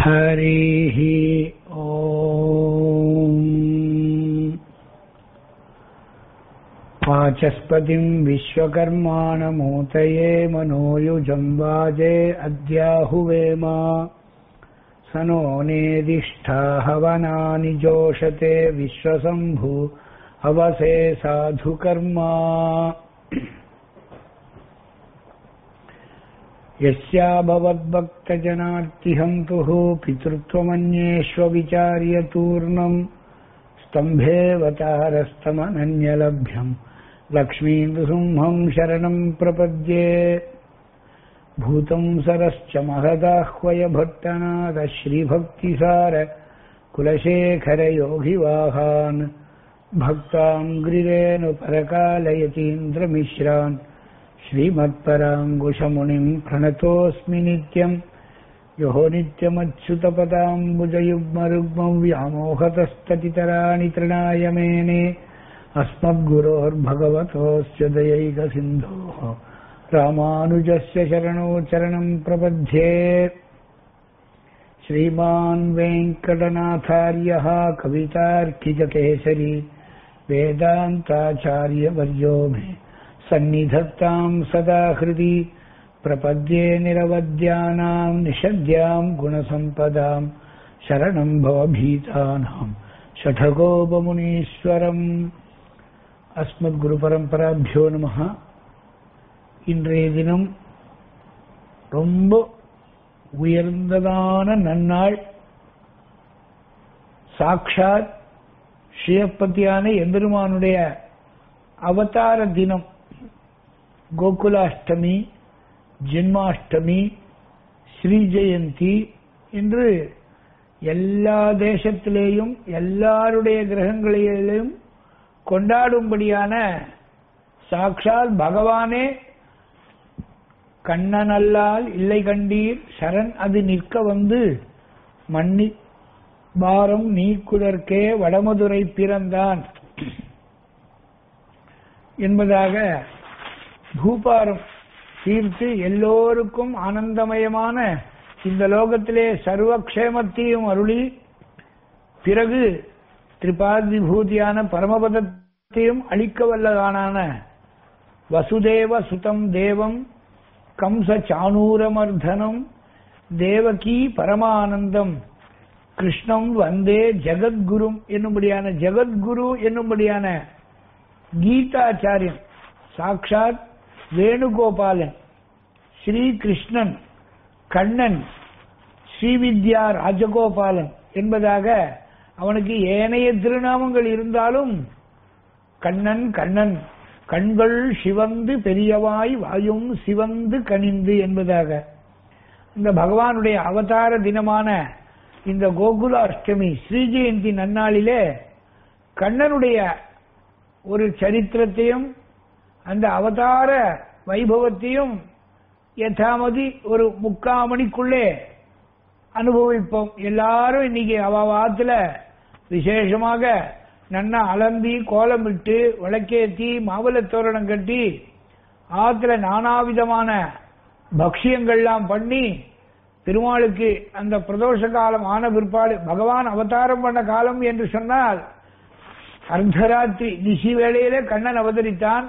हरिः ॐ वाचस्पतिम् विश्वकर्माणमूतये मनोयुजम् वाजे अद्याहुवेम स नो नेदिष्ठा हवनानि जोषते विश्वसम्भु हवसे साधुकर्मा यस्याभवद्भक्तजनार्तिहन्तुः पितृत्वमन्येष्वविचार्यतूर्णम् स्तम्भेऽवतारस्तमनन्यलभ्यम् लक्ष्मीन्दुसिंहम् शरणम् प्रपद्ये भूतम् सरश्च महदाह्वय भट्टनाद श्रीभक्तिसार कुलशेखरयोगिवाहान् भक्ताङ्ग्रिरेणुपरकालयतीन्द्रमिश्रान् श्रीमत्पराङ्कुशमुनिम् प्रणतोऽस्मि नित्यम् यो नित्यमच्युतपदाम्बुजयुग्मरुग्मम् व्यामोहतस्ततितराणि तृणाय मेने अस्मद्गुरोर्भगवतोऽस्य दयैकसिन्धोः रामानुजस्य शरणो चरणम् प्रपद्ये श्रीमान् वेङ्कटनाथार्यः कवितार्किजकेसरी वेदान्ताचार्यवर्यो मे सन्निधत्ताम् सदा हृदि प्रपद्ये निरवद्यानाम् निषद्याम् गुणसम्पदाम् शरणम् भवभीतानाम् ஷடகோபமுனீஸ்வரம் அஸ்மத் குரு பரம்பராபியோ நம இன்றைய தினம் ரொம்ப உயர்ந்ததான நன்னாள் சாக்ஷாத் ஸ்ரீயப்பத்தியான எம்பெருமானுடைய அவதார தினம் கோகுலாஷ்டமி ஜென்மாஷ்டமி ஸ்ரீ ஜெயந்தி என்று எல்லா தேசத்திலேயும் எல்லாருடைய கிரகங்களிலும் கொண்டாடும்படியான சாக்ஷால் பகவானே கண்ணனல்லால் இல்லை கண்டீர் சரண் அது நிற்க வந்து மன்னி பாரம் நீக்குதற்கே வடமதுரை பிறந்தான் என்பதாக பூபாரம் தீர்த்து எல்லோருக்கும் ஆனந்தமயமான இந்த லோகத்திலே சர்வக்ஷேமத்தையும் அருளி பிறகு திரிபாதிபூதியான பரமபதத்தையும் அளிக்க வல்லதான வசுதேவ சுதம் தேவம் கம்ச சானூரமர்தனம் தேவகி பரமானந்தம் கிருஷ்ணம் வந்தே ஜெகத்குரும் என்னும்படியான ஜெகத்குரு என்னும்படியான கீதாச்சாரியன் சாக்ஷாத் வேணுகோபாலன் ஸ்ரீ கிருஷ்ணன் கண்ணன் ஸ்ரீவித்யா ராஜகோபாலன் என்பதாக அவனுக்கு ஏனைய திருநாமங்கள் இருந்தாலும் கண்ணன் கண்ணன் கண்கள் சிவந்து பெரியவாய் வாயும் சிவந்து கனிந்து என்பதாக இந்த பகவானுடைய அவதார தினமான இந்த கோகுல அஷ்டமி ஸ்ரீ ஜெயந்தி நன்னாளிலே கண்ணனுடைய ஒரு சரித்திரத்தையும் அந்த அவதார வைபவத்தையும் யதாமதி ஒரு முக்கால் மணிக்குள்ளே அனுபவிப்போம் எல்லாரும் இன்னைக்கு அவாத்துல விசேஷமாக நன்னா அலம்பி கோலமிட்டு விளக்கேத்தி மாவல தோரணம் கட்டி ஆத்துல நானாவிதமான பக்ஷியங்கள்லாம் பண்ணி பெருமாளுக்கு அந்த பிரதோஷ காலம் ஆன பிற்பாடு பகவான் அவதாரம் பண்ண காலம் என்று சொன்னால் அர்த்தராத்திரி நிசி வேளையிலே கண்ணன் அவதரித்தான்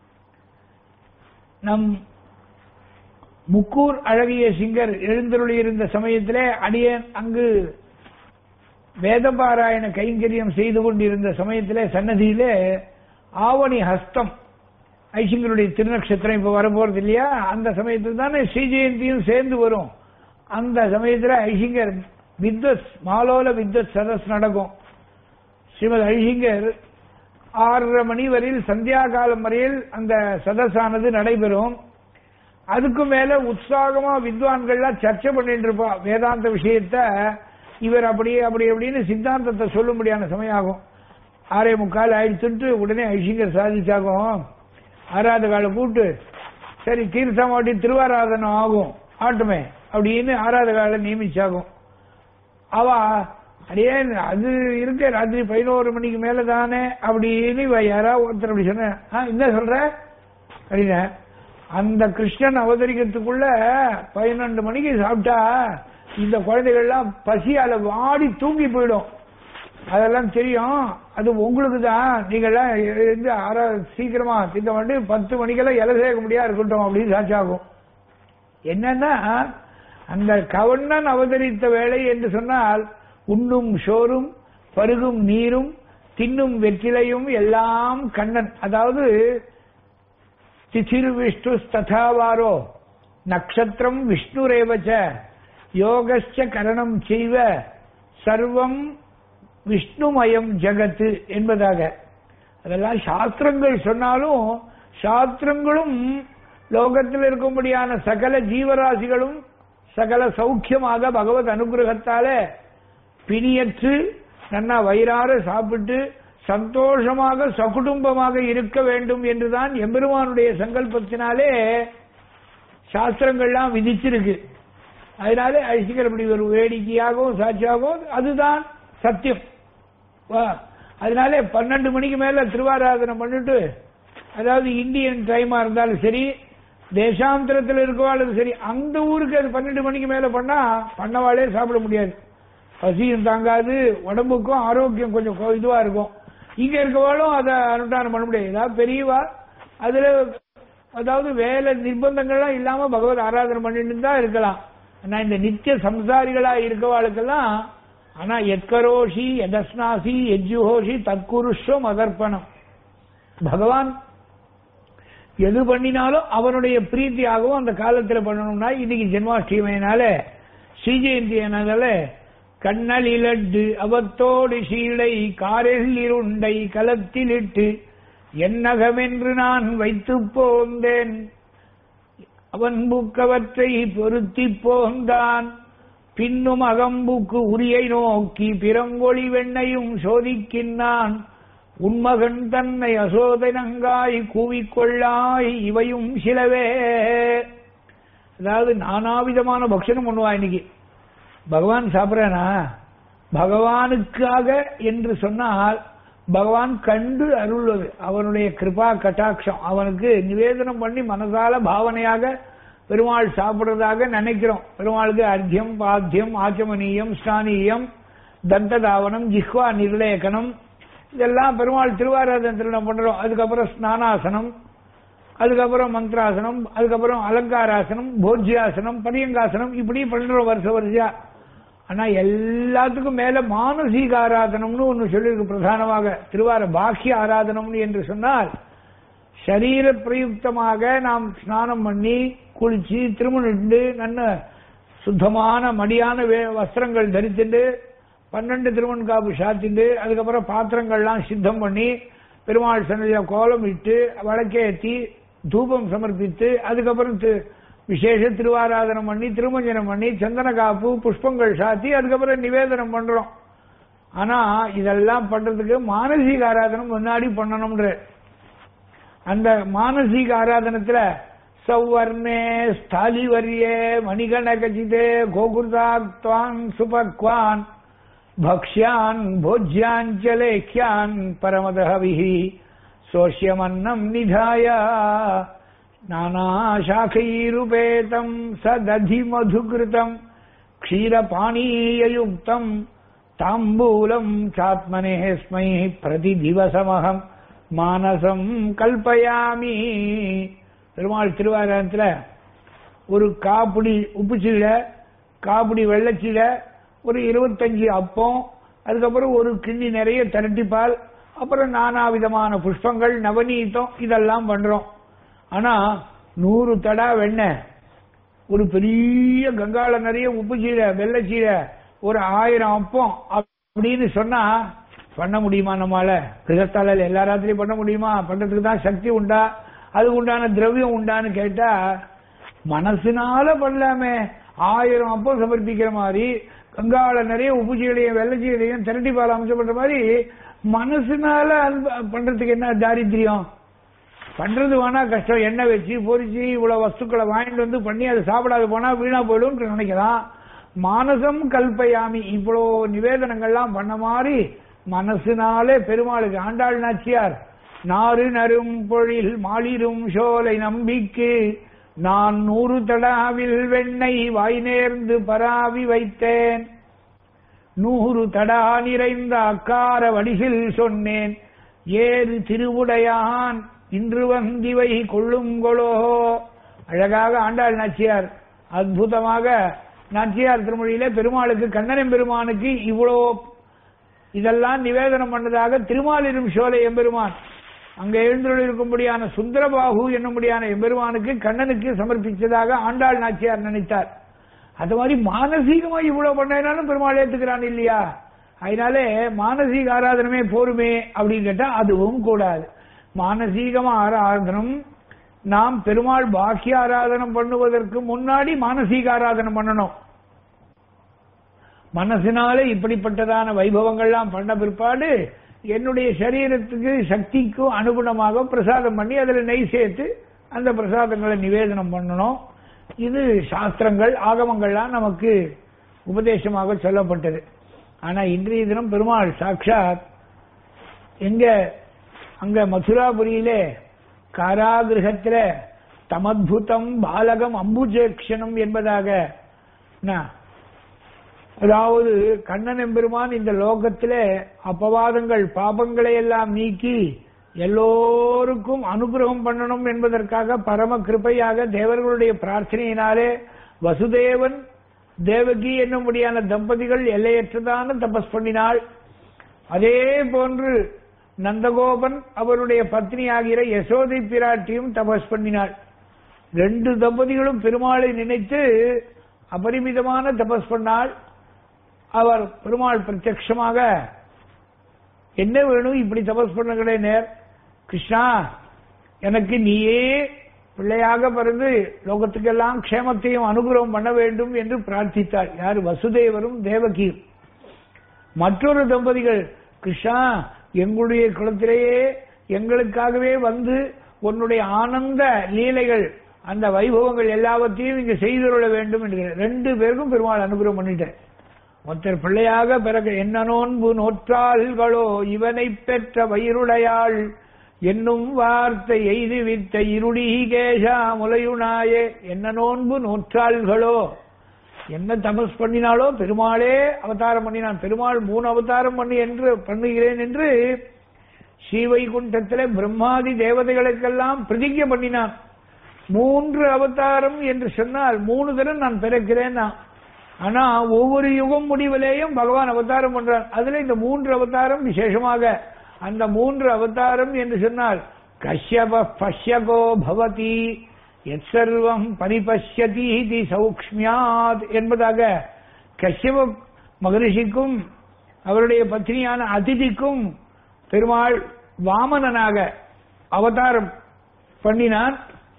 நம் முக்கூர் அழகிய சிங்கர் எழுந்தருளி இருந்த சமயத்திலே அடியேன் அங்கு வேதபாராயண கைங்கரியம் செய்து கொண்டிருந்த சமயத்திலே சன்னதியிலே ஆவணி ஹஸ்தம் ஐசிங்கருடைய திருநக்ஷத்திரம் இப்ப வரப்போறது இல்லையா அந்த சமயத்தில் தானே ஸ்ரீ ஜெயந்தியும் சேர்ந்து வரும் அந்த சமயத்தில் ஐசிங்கர் வித்வத் மாலோல வித்வத் சதஸ் நடக்கும் ஸ்ரீமத் ஐசிங்கர் ஆறரை மணி வரையில் சந்தியா காலம் வரையில் அந்த சதஸானது நடைபெறும் அதுக்கு மேல உற்சாகமா வித்வான்கள்லாம் சர்ச்சை பண்ணிட்டு இருப்பா வேதாந்த விஷயத்த இவர் அப்படியே அப்படி அப்படின்னு சித்தாந்தத்தை சொல்லும்படியான சமயம் ஆகும் ஆறே முக்கால் ஆயிடுச்சுட்டு உடனே ஐசிங்கர் சாதிச்சாகும் ஆறாவது காலை கூப்பிட்டு சரி தீர்த்தமாட்டி திருவாராதனம் ஆகும் ஆட்டுமே அப்படின்னு ஆறாவது காலை நியமிச்சாகும் அவ அடையே அது இருக்க ராத்திரி பதினோரு மணிக்கு மேல தானே அப்படின்னு இவ யாராவது ஒருத்தர் அப்படி சொன்ன என்ன சொல்ற அப்படின்னா அந்த கிருஷ்ணன் அவதரிக்கிறதுக்குள்ள பதினொன்று மணிக்கு சாப்பிட்டா இந்த குழந்தைகள்லாம் பசியால வாடி தூங்கி போயிடும் அதெல்லாம் தெரியும் அது உங்களுக்கு தான் நீங்கள்லாம் எழுந்து அரை சீக்கிரமா திட்டம் பண்ணி பத்து மணிக்கெல்லாம் இலை சேர்க்க முடியாது இருக்கட்டும் அப்படின்னு சாட்சாகும் என்னன்னா அந்த கவர்னன் அவதரித்த வேலை என்று சொன்னால் உண்ணும் சோறும் பருகும் நீரும் தின்னும் வெற்றிலையும் எல்லாம் கண்ணன் அதாவது திசிரு விஷ்ணு ததாவாரோ நக்ஷத்திரம் விஷ்ணுரேவச்ச யோகஸ்ச கரணம் செய்வ சர்வம் விஷ்ணுமயம் ஜகத்து என்பதாக அதெல்லாம் சாஸ்திரங்கள் சொன்னாலும் சாஸ்திரங்களும் லோகத்தில் இருக்கும்படியான சகல ஜீவராசிகளும் சகல சௌக்கியமாக பகவத் அனுகிரகத்தால பிணியற்று நன்னா வயிறார சாப்பிட்டு சந்தோஷமாக சகுடும்பமாக இருக்க வேண்டும் என்றுதான் எம்பெருமானுடைய சங்கல்பத்தினாலே சாஸ்திரங்கள்லாம் விதிச்சிருக்கு அதனால ஐசிகர் இப்படி ஒரு வேடிக்கையாகவும் சாட்சியாகவும் அதுதான் சத்தியம் வா. அதனால பன்னெண்டு மணிக்கு மேல திருவாராதனை பண்ணிட்டு அதாவது இந்தியன் டைமா இருந்தாலும் சரி தேசாந்திரத்தில் இருக்கவாளும் சரி அந்த ஊருக்கு அது பன்னெண்டு மணிக்கு மேல பண்ணா பண்ணவாளே சாப்பிட முடியாது பசியும் தாங்காது உடம்புக்கும் ஆரோக்கியம் கொஞ்சம் கொ- இதுவா இருக்கும் இங்க இருக்கவாளும் அதை அனுஷ்டானம் பண்ண முடியாது ஏதாவது பெரியவா அதுல அதாவது வேலை நிர்பந்தங்கள்லாம் இல்லாம பகவத் ஆராதனை பண்ணிட்டு தான் இருக்கலாம் ஆனா இந்த நித்திய சம்சாரிகளா இருக்கவாளுக்கெல்லாம் ஆனா எத்கரோஷி எதஸ்னாசி எஜ்ஜுஹோஷி தற்குருஷ்வம் அதர்ப்பணம் பகவான் எது பண்ணினாலும் அவனுடைய பிரீத்தியாகவும் அந்த காலத்துல பண்ணணும்னா இன்னைக்கு ஜென்மாஷ்டமியினால ஸ்ரீ ஜெயந்தினால கண்ணல் இலட்டு அவத்தோடு சீலை காரில் இருண்டை கலத்திலிட்டு என்னகமென்று நான் வைத்துப் போந்தேன் அவன் புக்கவற்றை பொருத்திப் போந்தான் பின்னும் அகம்புக்கு உரியை நோக்கி பிறங்கொழி வெண்ணையும் சோதிக்கின்றான் உன்மகன் தன்னை அசோதனங்காய் கூவிக்கொள்ளாய் இவையும் சிலவே அதாவது நானாவிதமான பக்ஷணம் பண்ணுவா இன்னைக்கு பகவான் சாப்பிட்றானா பகவானுக்காக என்று சொன்னால் பகவான் கண்டு அருள்வது அவனுடைய கிருபா கட்டாட்சம் அவனுக்கு நிவேதனம் பண்ணி மனசால பாவனையாக பெருமாள் சாப்பிடுறதாக நினைக்கிறோம் பெருமாளுக்கு அர்த்தியம் பாத்தியம் ஆச்சமனீயம் ஸ்நானீயம் தந்ததாவனம் ஜிஹ்வா நிர்லேகனம் இதெல்லாம் பெருமாள் திருவாராதனத்தில் நம்ம பண்றோம் அதுக்கப்புறம் ஸ்நானாசனம் அதுக்கப்புறம் மந்திராசனம் அதுக்கப்புறம் அலங்காராசனம் போஜ்யாசனம் பரியங்காசனம் இப்படி பண்றோம் வருஷ வருஷா ஆனா எல்லாத்துக்கும் மேல மானசீக ஆராதனம்னு ஒன்னு சொல்லியிருக்கு பிரதானமாக திருவார பாக்கிய ஆராதனம்னு என்று சொன்னால் சரீர பிரயுக்தமாக நாம் ஸ்நானம் பண்ணி குளிச்சு திருமணிட்டு நல்ல சுத்தமான மடியான வே- வஸ்திரங்கள் தரித்துட்டு பன்னெண்டு திருமண் காப்பு சாத்திட்டு அதுக்கப்புறம் பாத்திரங்கள்லாம் சித்தம் பண்ணி பெருமாள் சன்னதியில கோலம் இட்டு வழக்கேற்றி தூபம் சமர்ப்பித்து அதுக்கப்புறம் தி- விசேஷ திருவாராதனம் பண்ணி திருமஞ்சனம் பண்ணி சந்தன காப்பு புஷ்பங்கள் சாத்தி அதுக்கப்புறம் நிவேதனம் பண்றோம் ஆனா இதெல்லாம் பண்றதுக்கு மானசீக ஆராதனம் முன்னாடி பண்ணணும்ன்ற அந்த மானசீக ஆராதனத்துல சௌவர்ணே ஸ்தாலிவர்யே மணிகணகஜிதே கோகுர்தாத்வான் சுபக்வான் பக்ஷ்யான் போஜ்யாஞ்சலேக்கியான் பரமதஹவிஹி சோஷ்யமன்னம் நிதாய நானாசாக்கைருபேதம் சததி மதுகிருதம் க்ஷீரபாணீயயுக்தம் தாம்பூலம் சாத்மனே ஸ்மை பிரதி திவசமகம் மானசம் கல்பயாமி பெருமாள் திருவாரத்துல ஒரு காப்புடி உப்புச்சீடை காப்புடி வெள்ளச்சீடை ஒரு இருபத்தஞ்சு அப்பம் அதுக்கப்புறம் ஒரு கிண்ணி நிறைய திரட்டிப்பால் அப்புறம் நானா விதமான புஷ்பங்கள் நவநீதம் இதெல்லாம் பண்றோம் ஆனா நூறு தடா வெண்ணெய் ஒரு பெரிய கங்காள நிறைய உப்பு சீடை வெள்ளச்சீடை ஒரு ஆயிரம் அப்பம் அப்படின்னு சொன்னா பண்ண முடியுமா நம்மால கிரகத்தால எல்லா ராத்திரியும் பண்ண முடியுமா பண்றதுக்கு தான் சக்தி உண்டா அதுக்கு உண்டான திரவியம் உண்டான்னு கேட்டா மனசுனால பண்ணலாமே ஆயிரம் அப்பம் சமர்ப்பிக்கிற மாதிரி கங்காள நிறைய உப்பு சீடையும் வெள்ளச்சீடையும் திரட்டி பால் அமைச்சு பண்ற மாதிரி மனசுனால அன்ப- பண்றதுக்கு என்ன தாரித்திரியம் பண்றது வேணா கஷ்டம் எண்ணெய் வச்சு பொரிச்சு இவ்வளவு வஸ்துக்களை வாங்கிட்டு வந்து பண்ணி அதை சாப்பிடாது போனா வீணா போயிடும் நினைக்கலாம் மானசம் கல்பயாமி இவ்வளோ நிவேதனங்கள்லாம் பண்ண மாதிரி மனசுனாலே பெருமாளுக்கு ஆண்டாள் நாச்சியார் நாறு நரும் பொழில் மாளிரும் சோலை நம்பிக்கு நான் நூறு தடாவில் வெண்ணெய் வாய் நேர்ந்து பராவி வைத்தேன் நூறு தடா நிறைந்த அக்கார வடிசில் சொன்னேன் ஏறு திருவுடையான் இன்று வந்திவை கொள்ளுங்கொளோ அழகாக ஆண்டாள் நாச்சியார் அற்புதமாக நாச்சியார் திருமொழியில பெருமாளுக்கு கண்ணனம் பெருமானுக்கு இவ்வளோ இதெல்லாம் நிவேதனம் பண்ணதாக திருமாலிரும் சோலை எம்பெருமான் அங்க எழுந்துள்ளிருக்கும்படியான சுந்தரபாகு என்னும்படியான எம்பெருமானுக்கு கண்ணனுக்கு சமர்ப்பிச்சதாக ஆண்டாள் நாச்சியார் நினைத்தார் அது மாதிரி மானசீகமா இவ்வளவு பண்ணாலும் பெருமாள் ஏத்துக்கிறான் இல்லையா அதனாலே மானசீக ஆராதனமே போருமே அப்படின்னு கேட்டா அதுவும் கூடாது மானசீகமா ஆராதனம் நாம் பெருமாள் பாக்கிய ஆராதனம் பண்ணுவதற்கு முன்னாடி மானசீக ஆராதனம் பண்ணணும் மனசினாலே இப்படிப்பட்டதான வைபவங்கள்லாம் பண்ண பிற்பாடு என்னுடைய சரீரத்துக்கு சக்திக்கும் அனுகுணமாக பிரசாதம் பண்ணி அதுல நெய் சேர்த்து அந்த பிரசாதங்களை நிவேதனம் பண்ணணும் இது சாஸ்திரங்கள் ஆகமங்கள்லாம் நமக்கு உபதேசமாக சொல்லப்பட்டது ஆனா இன்றைய தினம் பெருமாள் சாட்சாத் எங்க அங்க மதுராபுரியிலே காராகிரகத்தில தமத்புதம் பாலகம் அம்புஜேக்ஷணம் என்பதாக என்ன, அதாவது கண்ணன் எம்பெருமான் இந்த லோகத்திலே அப்பவாதங்கள் பாபங்களை எல்லாம் நீக்கி எல்லோருக்கும் அனுகிரகம் பண்ணணும் என்பதற்காக பரம கிருபையாக தேவர்களுடைய பிரார்த்தனையினாலே வசுதேவன் தேவகி என்னும்படியான தம்பதிகள் எல்லையற்றதான தபஸ் பண்ணினாள் அதே போன்று நந்தகோபன் அவருடைய பத்னி ஆகிற யசோதை பிராட்டியும் தபஸ் பண்ணினாள் ரெண்டு தம்பதிகளும் பெருமாளை நினைத்து அபரிமிதமான தபஸ் பண்ணாள் அவர் பெருமாள் பிரத்யட்சமாக என்ன வேணும் இப்படி தபஸ் பண்ணுகிறே நேர் கிருஷ்ணா எனக்கு நீயே பிள்ளையாக பிறந்து லோகத்துக்கெல்லாம் க்ஷேமத்தையும் அனுகிரகம் பண்ண வேண்டும் என்று பிரார்த்தித்தாள் யார் வசுதேவரும் தேவகியும் மற்றொரு தம்பதிகள் கிருஷ்ணா எங்களுடைய குலத்திலேயே எங்களுக்காகவே வந்து உன்னுடைய ஆனந்த லீலைகள் அந்த வைபவங்கள் எல்லாவற்றையும் இங்க செய்துள்ள வேண்டும் என்கிற ரெண்டு பேருக்கும் பெருமாள் அனுகிரகம் பண்ணிட்டேன் ஒருத்தர் பிள்ளையாக பிறகு என்ன நோன்பு நோற்றாள்களோ இவனை பெற்ற வயிறுடையாள் என்னும் வார்த்தை எய்துவித்த இருடி கேஷா முலையுனாயே என்ன நோன்பு நோற்றாள்களோ என்ன தபஸ் பண்ணினாலோ பெருமாளே அவதாரம் பண்ணினான் பெருமாள் மூணு அவதாரம் பண்ணி என்று பண்ணுகிறேன் என்று ஸ்ரீவைகுண்டத்திலே பிரம்மாதி தேவதைகளுக்கெல்லாம் பிரதிஜை பண்ணினான் மூன்று அவதாரம் என்று சொன்னால் மூணு தரம் நான் பிறக்கிறேன் ஆனா ஒவ்வொரு யுகம் முடிவிலேயும் பகவான் அவதாரம் பண்றான் அதுல இந்த மூன்று அவதாரம் விசேஷமாக அந்த மூன்று அவதாரம் என்று சொன்னால் கஷ்யப பஷ்யகோ பவதி எத் சர்வம் பரிபஷ்யதி இது சௌக்ஷ்மியாத் என்பதாக கஷ்யப மகரிஷிக்கும் அவருடைய பத்னியான அதிதிக்கும் பெருமாள் வாமனனாக அவதாரம் பண்ணினான்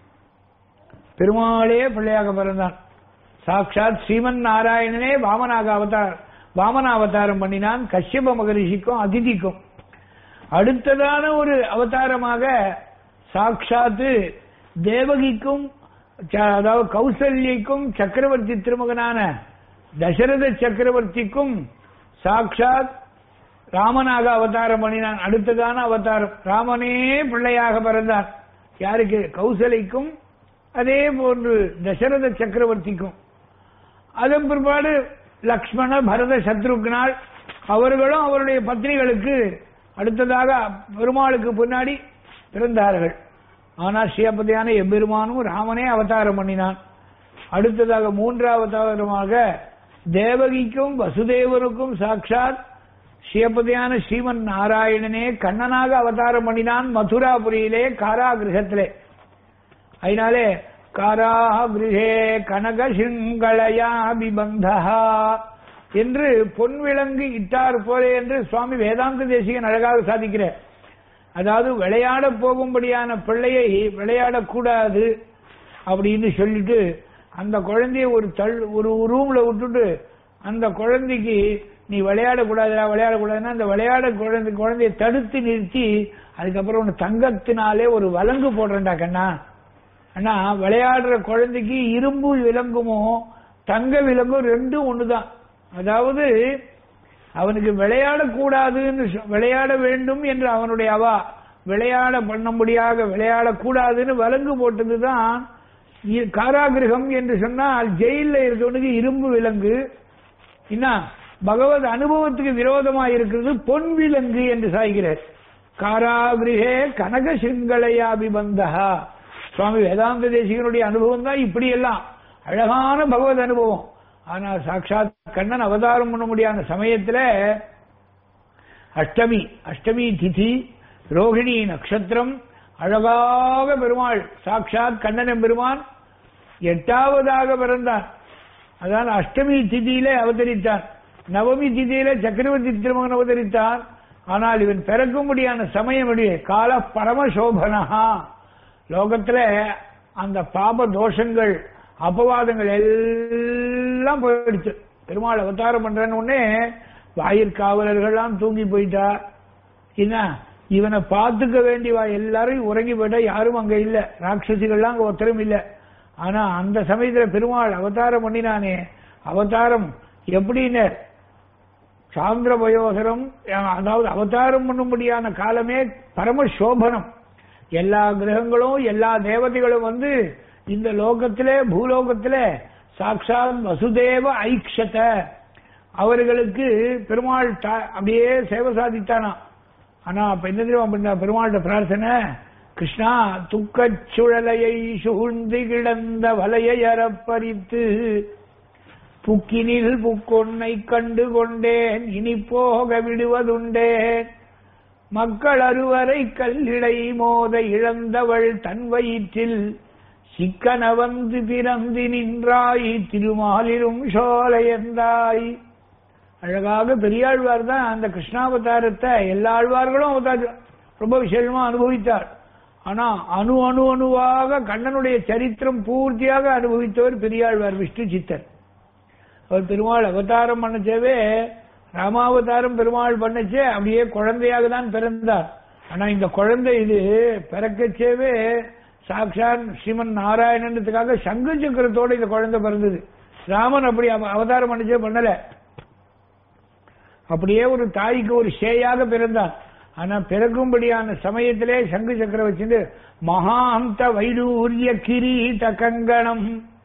பெருமாளே பிள்ளையாக பிறந்தான் சாட்சாத் ஸ்ரீமன் நாராயணனே வாமனாக அவதார் வாமன அவதாரம் பண்ணினான் கஷ்யப மகரிஷிக்கும் அதிதிக்கும் அடுத்ததான ஒரு அவதாரமாக சாட்சாத்து தேவகிக்கும் ச- அதாவது கௌசல்யக்கும் சக்கரவர்த்தி திருமகனான தசரத சக்கரவர்த்திக்கும் சாட்சாத் ராமனாக அவதாரம் பண்ணினான் அடுத்ததான அவதாரம் ராமனே பிள்ளையாக பிறந்தான் யாருக்கு கௌசலைக்கும் அதே போன்று தசரத சக்கரவர்த்திக்கும் அதன் பிற்பாடு லக்ஷ்மண பரத சத்ருக்னால் அவர்களும் அவருடைய பத்னிகளுக்கு அடுத்ததாக பெருமாளுக்கு பின்னாடி பிறந்தார்கள் ஆனால் ஸ்ரீபதியான எம்பெருமானும் ராமனே அவதாரம் பண்ணினான் அடுத்ததாக மூன்றாவது அவதாரமாக தேவகிக்கும் வசுதேவனுக்கும் சாட்சாத் ஸ்ரீபதியான ஸ்ரீமன் நாராயணனே கண்ணனாக அவதாரம் பண்ணினான் மதுராபுரியிலே காராகிரகத்திலே அதனாலே காராகிருஹே கனகசிங்களயா பிபந்தா என்று பொன் விலங்கு இட்டார் போலே என்று சுவாமி வேதாந்த தேசிகன் அழகாக சாதிக்கிறார் அதாவது விளையாட போகும்படியான பிள்ளையை விளையாடக்கூடாது அப்படின்னு சொல்லிட்டு அந்த குழந்தைய ஒரு தள் ஒரு ரூம்ல விட்டுட்டு அந்த குழந்தைக்கு நீ விளையாடக்கூடாதுடா விளையாடக்கூடாதுன்னா அந்த விளையாட குழந்தை குழந்தைய தடுத்து நிறுத்தி அதுக்கப்புறம் ஒன்று தங்கத்தினாலே ஒரு வலங்கு போடுறேன்டா கண்ணா அண்ணா விளையாடுற குழந்தைக்கு இரும்பு விலங்குமோ தங்க விலங்கும் ரெண்டும் ஒண்ணுதான் அதாவது அவனுக்கு விளையாடக்கூடாதுன்னு சொ- விளையாட வேண்டும் என்று அவனுடைய அவா விளையாட பண்ணும்படியாக விளையாடக்கூடாதுன்னு விலங்கு போட்டதுதான் இ- காராகிரகம் என்று சொன்னால் ஜெயில இருக்கவனுக்கு இரும்பு விலங்கு என்ன பகவத் அனுபவத்துக்கு விரோதமா இருக்கிறது பொன் விலங்கு என்று சாய்கிறார் காராகிரகே கனக சிங்களையாபிபந்தா சுவாமி வேதாந்த தேசிகனுடைய அனுபவம் தான் இப்படி எல்லாம் அழகான பகவத் அனுபவம் ஆனா சாட்சாத் கண்ணன் அவதாரம் பண்ண முடியாத சமயத்துல அஷ்டமி அஷ்டமி திதி ரோகிணி நட்சத்திரம் அழகாக பெருமாள் சாட்சாத் கண்ணன் பெருமான் எட்டாவதாக பிறந்தார் அதான் அஷ்டமி திதியிலே அவதரித்தார் நவமி திதியிலே சக்கரவர்த்தி திருமகன் அவதரித்தார் ஆனால் இவன் பிறக்கும்படியான சமயம் எடைய கால பரமசோபனஹா லோகத்துல அந்த பாப தோஷங்கள் அபவாதங்கள் எல்லாம் போயிடுச்சு பெருமாள் அவதாரம் பண்றேன்னு உடனே வாயிற்காவலர்கள்லாம் தூங்கி போயிட்டா என்ன இவனை பார்த்துக்க வேண்டியவா எல்லாரும் உறங்கி போயிட்டா யாரும் அங்க இல்ல ராட்சசிகள்லாம் அங்க ஒருத்தரும் இல்ல ஆனா அந்த சமயத்துல பெருமாள் அவதாரம் பண்ணினானே அவதாரம் எப்படின்னு சாந்திர வயோசரம் அதாவது அவதாரம் பண்ணும்படியான காலமே பரம சோபனம் எல்லா கிரகங்களும் எல்லா தேவதைகளும் வந்து இந்த லோகத்திலே பூலோகத்திலே சாட்சாத் வசுதேவ ஐக்ஷத அவர்களுக்கு பெருமாள் தா- அப்படியே சேவை சாதித்தானா ஆனா அப்ப என்ன தெரியுமா பண்ண பெருமாள்கிட்ட பிரார்த்தனை கிருஷ்ணா துக்கச் சுழலையை சூழ்ந்து கிடந்த வலையை அறப்பறித்து புக்கினில் புக்கொன்னை கண்டு கொண்டேன் இனி போக விடுவதுண்டேன் மக்கள் அறுவரை கல்லிடை மோத இழந்தவள் தன் வயிற்றில் சிக்கன வந்து பிறந்து நின்றாய் திருமாலிரும் சோலையந்தாய் அழகாக பெரியாழ்வார் தான் அந்த கிருஷ்ணாவதாரத்தை எல்லா ஆழ்வார்களும் அவதார ரொம்ப விசேஷமா அனுபவித்தார் ஆனா அணு அணு அணுவாக கண்ணனுடைய சரித்திரம் பூர்த்தியாக அனுபவித்தவர் பெரியாழ்வார் விஷ்ணு சித்தர் அவர் பெருமாள் அவதாரம் பண்ணச்சேவே ராமாவதாரம் பெருமாள் பண்ணச்சே அப்படியே குழந்தையாக தான் பிறந்தார் ஆனா இந்த குழந்தை இது பிறக்கச்சேவே சாக்ஷாத் ஸ்ரீமன் நாராயணன்றதுக்காக சங்கு சக்கரத்தோட இந்த குழந்தை பிறந்தது ராமன் அப்படி அவ- அவதாரம் பண்ணச்சே பண்ணல அப்படியே ஒரு தாய்க்கு ஒரு ஷேயாக பிறந்தான் ஆனா பிறக்கும்படியான சமயத்திலே சங்கு சக்கரம் வச்சுட்டு மகாந்த வைடூரிய கிரீட கங்கணம்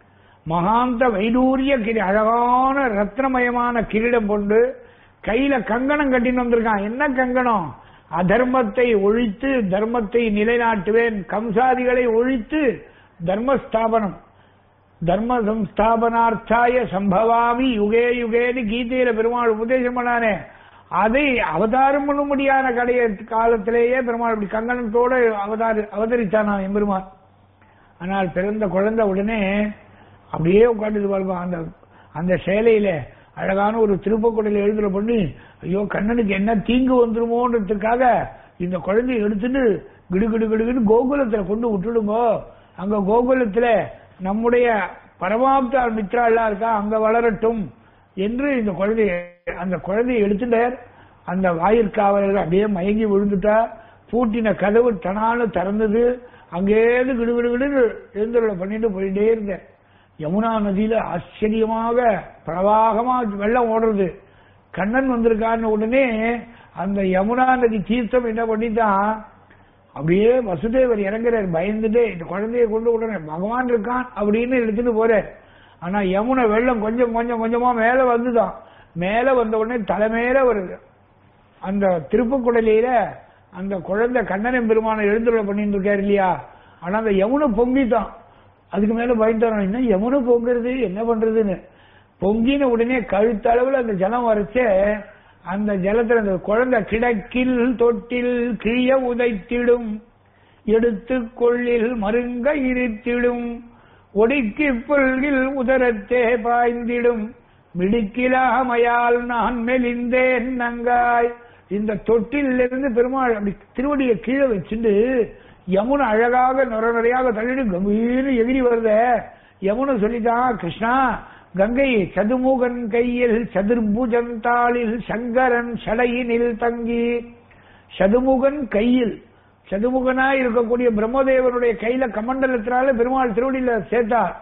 மகாந்த வைடூரிய கிரி அழகான ரத்னமயமான கிரீடம் கொண்டு கையில கங்கணம் கட்டின்னு வந்திருக்கான் என்ன கங்கணம் அதர்மத்தை ஒழித்து தர்மத்தை நிலைநாட்டுவேன் கம்சாதிகளை ஒழித்து தர்மஸ்தாபனம் தர்ம சம்ஸ்தாபனார்த்தாய சம்பவாமி யுகே யுகேன்னு கீதையில பெருமாள் உபதேசம் பண்ணானே அதை அவதாரம் பண்ணும்படியான கடைய காலத்திலேயே பெருமாள் இப்படி கங்கணத்தோட அவதார அவதரித்தானா எம்பெருமான் ஆனால் பிறந்த குழந்தை உடனே அப்படியே உட்காந்து பாருங்க அந்த அந்த சேலையில அழகான ஒரு திருப்பக்குடையில எழுதுற பண்ணி ஐயோ கண்ணனுக்கு என்ன தீங்கு வந்துருமோன்றதுக்காக இந்த குழந்தையை எடுத்துட்டு கிடு கிடு கிடுன்னு கோகுலத்துல கொண்டு விட்டுடுங்க அங்க கோகுலத்துல நம்முடைய பரமாப்த மித்ரா எல்லாம் இருக்கா அங்க வளரட்டும் என்று இந்த குழந்தைய அந்த குழந்தையை எடுத்துட்டார் அந்த வாயிற்காவலர்கள் அப்படியே மயங்கி விழுந்துட்டா பூட்டின கதவு தனால திறந்தது அங்கேருந்து கிடு கிடு கிடுன்னு எழுந்துருளை பண்ணிட்டு போயிட்டே இருந்தேன் யமுனா நதியில ஆச்சரியமாக பிரவாகமா வெள்ளம் ஓடுறது கண்ணன் வந்திருக்கான்னு உடனே அந்த யமுனா நதி தீர்த்தம் என்ன பண்ணிட்டான் அப்படியே வசுதேவர் இறங்குறார் பயந்துட்டே இந்த குழந்தைய கொண்டு உடனே பகவான் இருக்கான் அப்படின்னு எடுத்துட்டு போறார் ஆனா யமுனை வெள்ளம் கொஞ்சம் கொஞ்சம் கொஞ்சமா மேல வந்துதான் மேல வந்த உடனே தலைமையில வருது அந்த திருப்புக்குடலையில அந்த குழந்தை கண்ணனம் பெருமான எழுந்துள்ள பண்ணிட்டு இருக்காரு இல்லையா ஆனா அந்த யமுனை பொங்கித்தான் அதுக்கு மேல பயந்துறான் என்ன யமுனை பொங்குறது என்ன பண்றதுன்னு பொங்கின உடனே கழுத்தளவுல அந்த ஜலம் வரைச்சே அந்த ஜலத்துல அந்த குழந்தை கிடக்கில் தொட்டில் கிழிய உதைத்திடும் எடுத்து கொள்ளில் மருங்க இருத்திடும் ஒடுக்கி புல்கில் உதரத்தே பாய்ந்திடும் மிடுக்கிலாமையால் நான் மெலிந்தேன் நங்காய் இந்த தொட்டிலிருந்து பெருமாள் அப்படி திருவடியை கீழே வச்சுட்டு யமுனை அழகாக நுர நுறையாக தள்ளிட்டு கம்பீர்னு எகிரி வருத யமுனை சொல்லிட்டான் கிருஷ்ணா கங்கை சதுமுகன் கையில் சதுர்புஜந்தாளில் சங்கரன் சடையினில் தங்கி சதுமுகன் கையில் சதுமுகனா இருக்கக்கூடிய பிரம்மதேவனுடைய கையில கமண்டலத்தினால பெருமாள் திருவடியில சேர்த்தார்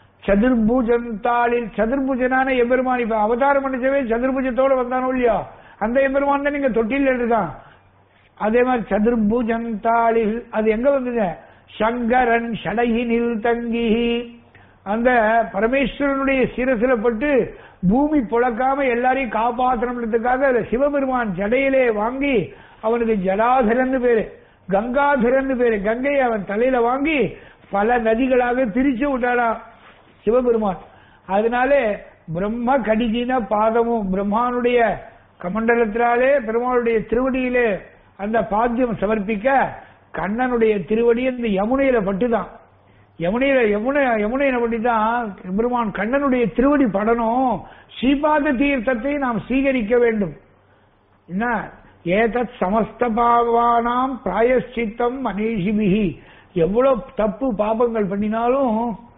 சதுர்புஜந்தாளில் சதுர்புஜனான எம்பெருமான் இப்ப அவதாரம் பண்ணிச்சவே சதுர்புஜத்தோட வந்தானோ இல்லையா அந்த எம்பெருமான் தான் நீங்க தொட்டில் எடுத்தான் அதே மாதிரி சதுர்புஜந்தாளில் அது எங்க வந்தது சங்கரன் சடையினில் தங்கி அந்த பரமேஸ்வரனுடைய சிரசில பட்டு பூமி புழக்காம எல்லாரையும் காப்பாற்றணுன்றதுக்காக அதுல சிவபெருமான் ஜடையிலே வாங்கி அவனுக்கு ஜடாதரன் பேரு கங்காதரன் பேரு கங்கையை அவன் தலையில வாங்கி பல நதிகளாக பிரிச்சு விட்டாடா சிவபெருமான் அதனாலே பிரம்ம கடிதின பாதமும் பிரம்மானுடைய கமண்டலத்தினாலே பெருமாளுடைய திருவடியிலே அந்த பாத்தியம் சமர்ப்பிக்க கண்ணனுடைய திருவடி இந்த யமுனையில பட்டுதான் யமுனையில யமுனை யமுனையில பட்டுதான் பெருமான் கண்ணனுடைய திருவடி படணும் ஸ்ரீபாத தீர்த்தத்தை நாம் சீகரிக்க வேண்டும் என்ன ஏதத் சமஸ்த பாவானாம் பிராயஷ்சித்தம் மனேஷிபிகி எவ்வளவு தப்பு பாபங்கள் பண்ணினாலும்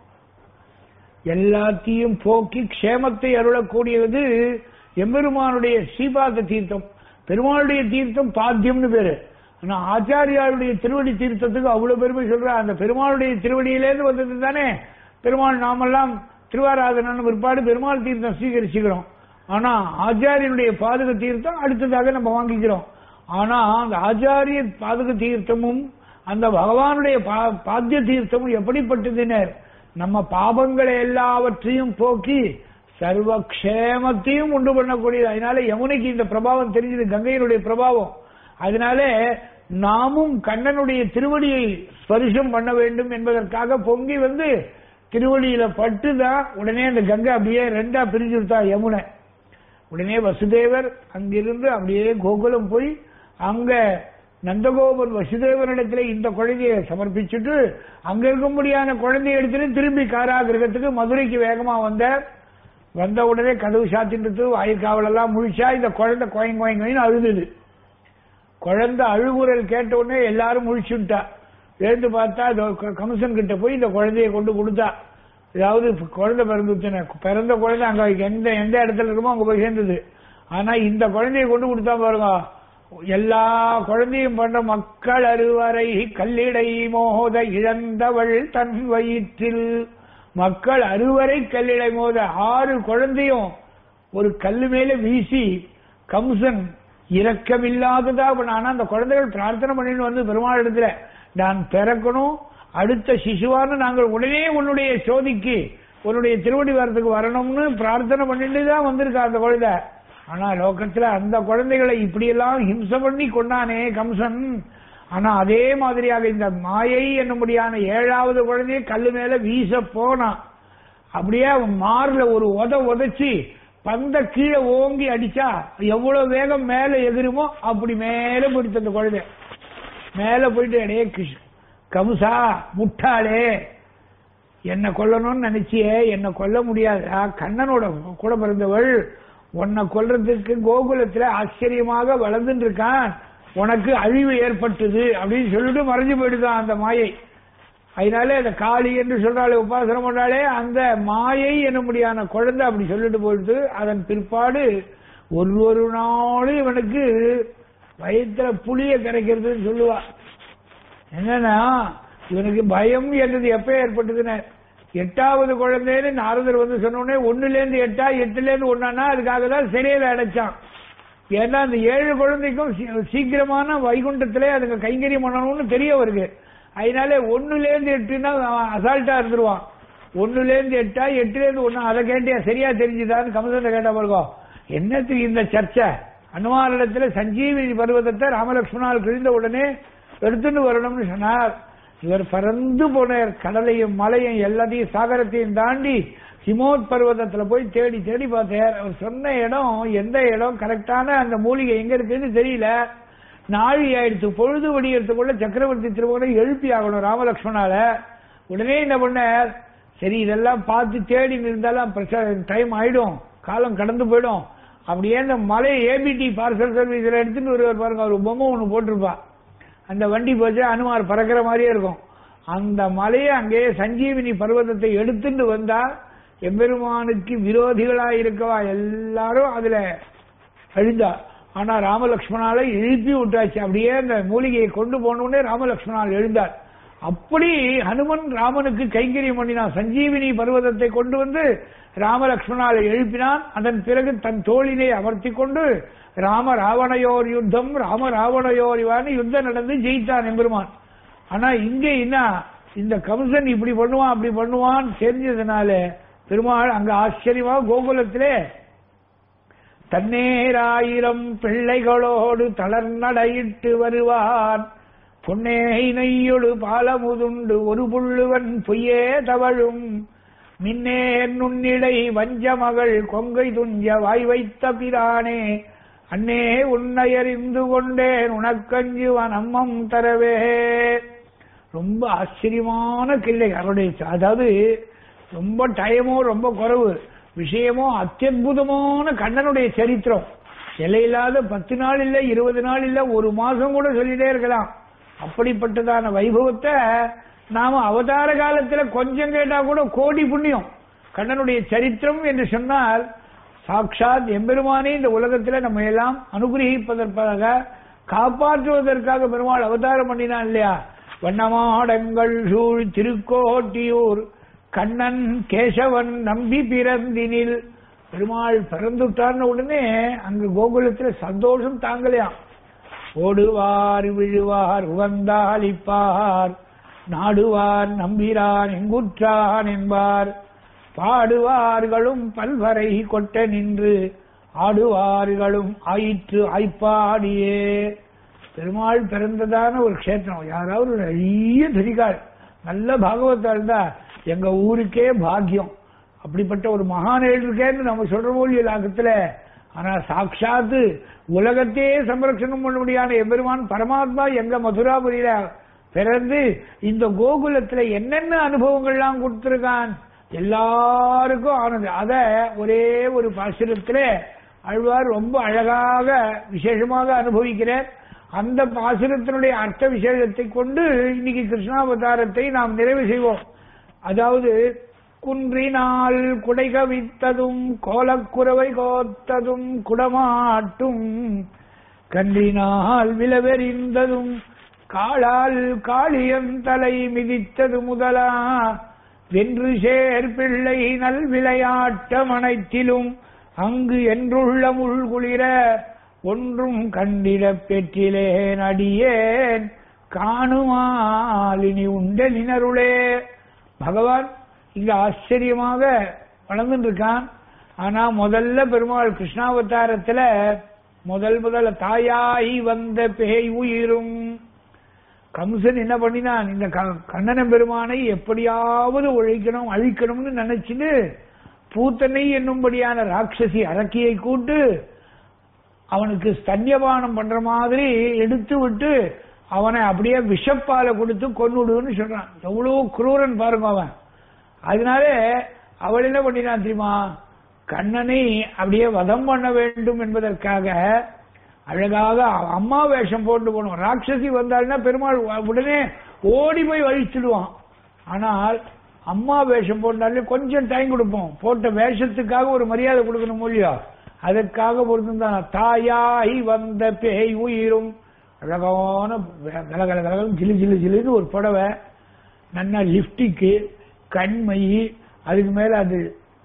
எல்லாத்தையும் போக்கி க்ஷேமத்தை அருளக்கூடியது எம்பெருமானுடைய ஸ்ரீபாத தீர்த்தம் பெருமாளுடைய தீர்த்தம் பாத்தியம்னு பேரு ஆனா ஆச்சாரியாருடைய திருவடி தீர்த்தத்துக்கு அவ்வளவு பெருமை சொல்ற அந்த பெருமாளுடைய திருவடியிலேருந்து வந்தது தானே பெருமாள் நாமெல்லாம் திருவாராதனன் பிற்பாடு பெருமாள் தீர்த்தம் ஸ்வீகரிச்சுக்கிறோம் ஆனா ஆச்சாரியனுடைய பாதக தீர்த்தம் அடுத்ததாக நம்ம வாங்கிக்கிறோம் ஆனா அந்த ஆச்சாரிய பாதக தீர்த்தமும் அந்த பகவானுடைய பா- பாத்திய தீர்த்தமும் எப்படிப்பட்டதுனர் நம்ம பாபங்களை எல்லாவற்றையும் போக்கி சர்வக்ஷேமத்தையும் உண்டு பண்ணக்கூடியது அதனால யமுனைக்கு இந்த பிரபாவம் தெரிஞ்சது கங்கையினுடைய பிரபாவம் அதனால நாமும் கண்ணனுடைய திருவடியை ஸ்பரிசம் பண்ண வேண்டும் என்பதற்காக பொங்கி வந்து திருவடியில பட்டுதான் உடனே அந்த கங்கை அப்படியே ரெண்டா பிரிஞ்சு விட்டா யமுனை உடனே வசுதேவர் அங்கிருந்து அப்படியே கோகுலம் போய் அங்க நந்தகோபர் வசுதேவரிடத்துல இந்த குழந்தையை சமர்ப்பிச்சுட்டு அங்க இருக்கும்படியான குழந்தையை எடுத்துட்டு திரும்பி காராகிரகத்துக்கு மதுரைக்கு வேகமா வந்தார் வந்த உடனே கதவு சாத்திட்டு வாயிற்காவல் எல்லாம் முழிச்சா இந்த குழந்தை கோயங் கோயங் கோயின்னு அழுதுது குழந்தை அழுகுரல் கேட்ட உடனே எல்லாரும் முழிச்சுட்டா எழுந்து பார்த்தா இதோ க- கமிஷன் கிட்ட போய் இந்த குழந்தையை கொண்டு கொடுத்தா அதாவது இப்ப குழந்தை பிறந்துச்சுன பிறந்த குழந்தை அங்க எந்த எந்த இடத்துல இருக்குமோ அங்க போய் சேர்ந்தது ஆனா இந்த குழந்தையை கொண்டு கொடுத்தா பாருங்க எல்லா குழந்தையும் பண்ண மக்கள் அறுவரை கல்லிடை மோத இழந்தவள் தன் வயிற்றில் மக்கள் அறுவரை கல்லிடை மோத ஆறு குழந்தையும் ஒரு கல்லு மேல வீசி கம்சன் இரக்கமில்லாததா பண்ண ஆனா அந்த குழந்தைகள் பிரார்த்தனை பண்ணிட்டு வந்து பெருமாள் இடத்துல நான் பிறக்கணும் அடுத்த சிசுவான நாங்கள் உடனே உன்னுடைய சோதிக்கு உன்னுடைய திருவடி வரத்துக்கு வரணும்னு பிரார்த்தனை பண்ணிட்டு தான் வந்திருக்கா அந்த குழந்தை ஆனா லோகத்துல அந்த குழந்தைகளை இப்படியெல்லாம் ஹிம்சை பண்ணி கொண்டானே கம்சன் ஆனா அதே மாதிரியாக இந்த மாயை என்னும்படியான ஏழாவது குழந்தையை கல்லு மேல வீச போனான் அப்படியே அவன் மார்ல ஒரு உத உதைச்சி பந்த கீழே ஓங்கி அடிச்சா எவ்வளவு வேகம் மேல எகிருமோ அப்படி மேல போயிடுச்சு அந்த குழந்தை மேல போயிட்டு அடே கிருஷ்ண கமுசா முட்டாளே என்ன கொல்லணும்னு நினைச்சியே என்ன கொல்ல முடியாதா கண்ணனோட கூட பிறந்தவள் உன்னை கொல்றதுக்கு கோகுலத்துல ஆச்சரியமாக வளர்ந்துட்டு இருக்கான் உனக்கு அழிவு ஏற்பட்டது அப்படின்னு சொல்லிட்டு மறைஞ்சு போயிடுதான் அந்த மாயை அதனால அந்த காளி என்று சொல்றாளே உபாசனை பண்றாளே அந்த மாயை என்னும்படியான குழந்தை அப்படி சொல்லிட்டு போயிடுது அதன் பிற்பாடு ஒரு ஒரு நாளும் இவனுக்கு வயிற்றுல புளிய கரைக்கிறதுன்னு சொல்லுவா என்னன்னா இவனுக்கு பயம் என்றது எப்ப ஏற்பட்டதுன்னு எட்டாவது குழந்தைன்னு நாரதர் வந்து சொன்னோடனே ஒண்ணுல இருந்து எட்டா எட்டுல இருந்து ஒன்னானா அதுக்காக தான் சிறையில அடைச்சான் ஏன்னா அந்த ஏழு குழந்தைக்கும் சீ- சீக்கிரமான வைகுண்டத்திலே அதுங்க கைங்கரியம் பண்ணணும்னு தெரிய வருது அதனால ஒண்ணுல இருந்து எட்டுன்னா அவன் அசால்ட்டா இருந்துருவான் ஒண்ணுல இருந்து எட்டா எட்டுல இருந்து ஒண்ணு அதை கேட்டியா சரியா தெரிஞ்சுதான்னு கமசத்தை கேட்டா பாருங்க என்னத்துக்கு இந்த சர்ச்சை அனுமானிடத்துல சஞ்சீவினி பர்வதத்தை ராமலட்சுமணால் கிழிந்த உடனே எடுத்துட்டு வரணும்னு சொன்னார் இவர் பறந்து போனார் கடலையும் மலையும் எல்லாத்தையும் சாகரத்தையும் தாண்டி ஹிமோத் பர்வதத்துல போய் தேடி தேடி பார்த்தார் அவர் சொன்ன இடம் எந்த இடம் கரெக்டான அந்த மூலிகை எங்க இருக்குன்னு தெரியல நாழி ஆயிடுச்சு பொழுது வடிகிறதுக்குள்ள சக்கரவர்த்தி திருமணம் எழுப்பி ஆகணும் ராமலட்சுமணால உடனே என்ன பண்ணார் சரி இதெல்லாம் பார்த்து தேடி இருந்தாலும் டைம் ஆயிடும் காலம் கடந்து போயிடும் அப்படியே அந்த மலை ஏபிடி பார்சல் சர்வீஸ்ல எடுத்துட்டு ஒருவர் பாருங்க ஒரு பொம்மை ஒண்ணு போட்டிருப்பா அந்த வண்டி போச்சு அனுமார் பறக்கிற மாதிரியே இருக்கும் அந்த மலையை அங்கேயே சஞ்சீவினி பர்வதத்தை எடுத்துட்டு வந்தா எம்பெருமானுக்கு விரோதிகளா இருக்கவா எல்லாரும் அதுல அழிந்தா ஆனா ராமலட்சுமணால எழுப்பி விட்டாச்சு அப்படியே அந்த மூலிகையை கொண்டு போனோடனே ராமலட்சுமணால் எழுந்தார் அப்படி ஹனுமன் ராமனுக்கு கைங்கரியம் பண்ணினான் சஞ்சீவினி பர்வதத்தை கொண்டு வந்து ராமலட்சுமணாலை எழுப்பினான் அதன் பிறகு தன் தோளிலே அமர்த்தி கொண்டு ராம ராவணையோர் யுத்தம் ராம ராவணையோர் இவான்னு யுத்தம் நடந்து ஜெயித்தான் எம்பெருமான் ஆனா இங்க என்ன இந்த கம்சன் இப்படி பண்ணுவான் அப்படி பண்ணுவான்னு தெரிஞ்சதுனால பெருமாள் அங்க ஆச்சரியமா கோகுலத்திலே தன்னேராயிரம் பிள்ளைகளோடு தளர்நடையிட்டு வருவான் பொன்னேய் நெய்யொடு பாலமுதுண்டு ஒரு புள்ளுவன் பொய்யே தவழும் மின்னே நுண்ணிடை வஞ்ச மகள் கொங்கை துஞ்ச வாய் வைத்த பிரானே அன்னே உன்னையறிந்து கொண்டேன் உனக்கஞ்சுவன் அம்மம் தரவே ரொம்ப ஆச்சரியமான கிள்ளை அவருடைய அதாவது ரொம்ப டைமும் ரொம்ப குறைவு விஷயமும் அத்தியுதமான கண்ணனுடைய சரித்திரம் எல்லையில்லாத பத்து நாள் இல்ல இருபது நாள் இல்ல ஒரு மாசம் கூட சொல்லிட்டே இருக்கலாம் அப்படிப்பட்டதான வைபவத்தை நாம அவதார காலத்துல கொஞ்சம் கேட்டா கூட கோடி புண்ணியம் கண்ணனுடைய சரித்திரம் என்று சொன்னால் சாட்சாத் எம்பெருமானே இந்த உலகத்துல நம்ம எல்லாம் அனுகிரகிப்பதற்காக காப்பாற்றுவதற்காக பெருமாள் அவதாரம் பண்ணினான் இல்லையா வண்ணமாடங்கள் சூழ் திருக்கோட்டியூர் கண்ணன் கேசவன் நம்பி பிறந்தினில் பெருமாள் பிறந்துட்டார்னு உடனே அங்க கோகுலத்துல சந்தோஷம் தாங்கலையாம் ஓடுவார் விழுவார் உகந்தாலிப்பார் நாடுவார் நம்பிரான் எங்குற்றான் என்பார் பாடுவார்களும் பல்வரை கொட்ட நின்று ஆடுவார்களும் ஆயிற்று ஆய்ப்பாடியே பெருமாள் பிறந்ததான ஒரு க்ஷேத்திரம் யாராவது ஒரு நிறைய தெரிகாள் நல்ல பாகவத்தால் தான் எங்க ஊருக்கே பாக்கியம் அப்படிப்பட்ட ஒரு மகான் இருக்கேன்னு நம்ம சொல்ற மொழி லாகத்துல ஆனா சாட்சாத்து உலகத்தையே சம்ரட்சணம் பண்ண முடியாத எம்பெருமான் பரமாத்மா எங்க மதுராபுரியில பிறந்து இந்த கோகுலத்துல என்னென்ன அனுபவங்கள்லாம் கொடுத்திருக்கான் எல்லாருக்கும் ஆனது அத ஒரே ஒரு பாசுரத்துல அழ்வார் ரொம்ப அழகாக விசேஷமாக அனுபவிக்கிறார் அந்த பாசுரத்தினுடைய அர்த்த விசேஷத்தை கொண்டு இன்னைக்கு கிருஷ்ணாவதாரத்தை நாம் நிறைவு செய்வோம் அதாவது குன்றினால் குடை கவித்ததும் கோலக்குறவை கோத்ததும் குடமாட்டும் கன்றினால் விலவெறிந்ததும் காளால் காளியன் தலை மிதித்தது முதலா வென்று சேர் பிள்ளை நல் விளையாட்டம் அனைத்திலும் அங்கு என்றுள்ள முள்குளிர ஒன்றும் கண்டிடப் பெற்றிலேன் அடியேன் காணுமாலினி உண்டலினருளே பகவான் இங்க ஆச்சரியமாக வளர்ந்துட்டு இருக்கான் ஆனா முதல்ல பெருமாள் கிருஷ்ணாவதாரத்துல முதல் முதல்ல தாயாய் வந்த பேய் உயிரும் கம்சன் என்ன பண்ணினான் இந்த க- கண்ணன பெருமானை எப்படியாவது ஒழிக்கணும் அழிக்கணும்னு நினைச்சுட்டு பூத்தனை என்னும்படியான ராட்சசி அரக்கியை கூட்டு அவனுக்கு ஸ்தன்யபானம் பண்ற மாதிரி எடுத்து விட்டு அவனை அப்படியே விஷப்பால கொடுத்து கொன்னுடுன்னு சொல்றான் எவ்வளவு குரூரன் பாருங்க அவன் அதனால அவள் என்ன பண்ணினான் தெரியுமா கண்ணனை அப்படியே வதம் பண்ண வேண்டும் என்பதற்காக அழகாக அம்மா வேஷம் போட்டு போனோம் ராட்சசி வந்தாள்னா பெருமாள் உடனே ஓடி போய் வழிச்சிடுவான் ஆனால் அம்மா வேஷம் போட்டாலே கொஞ்சம் டைம் கொடுப்போம் போட்ட வேஷத்துக்காக ஒரு மரியாதை கொடுக்கணும் இல்லையா அதற்காக பொறுத்திருந்தான் தாயாய் வந்த பேய் உயிரும் அழகான கலகல கலகலம் ஜிலு ஜிலு ஜிலுன்னு ஒரு புடவை நல்ல லிப்டிக்கு கண்மை அதுக்கு மேல அது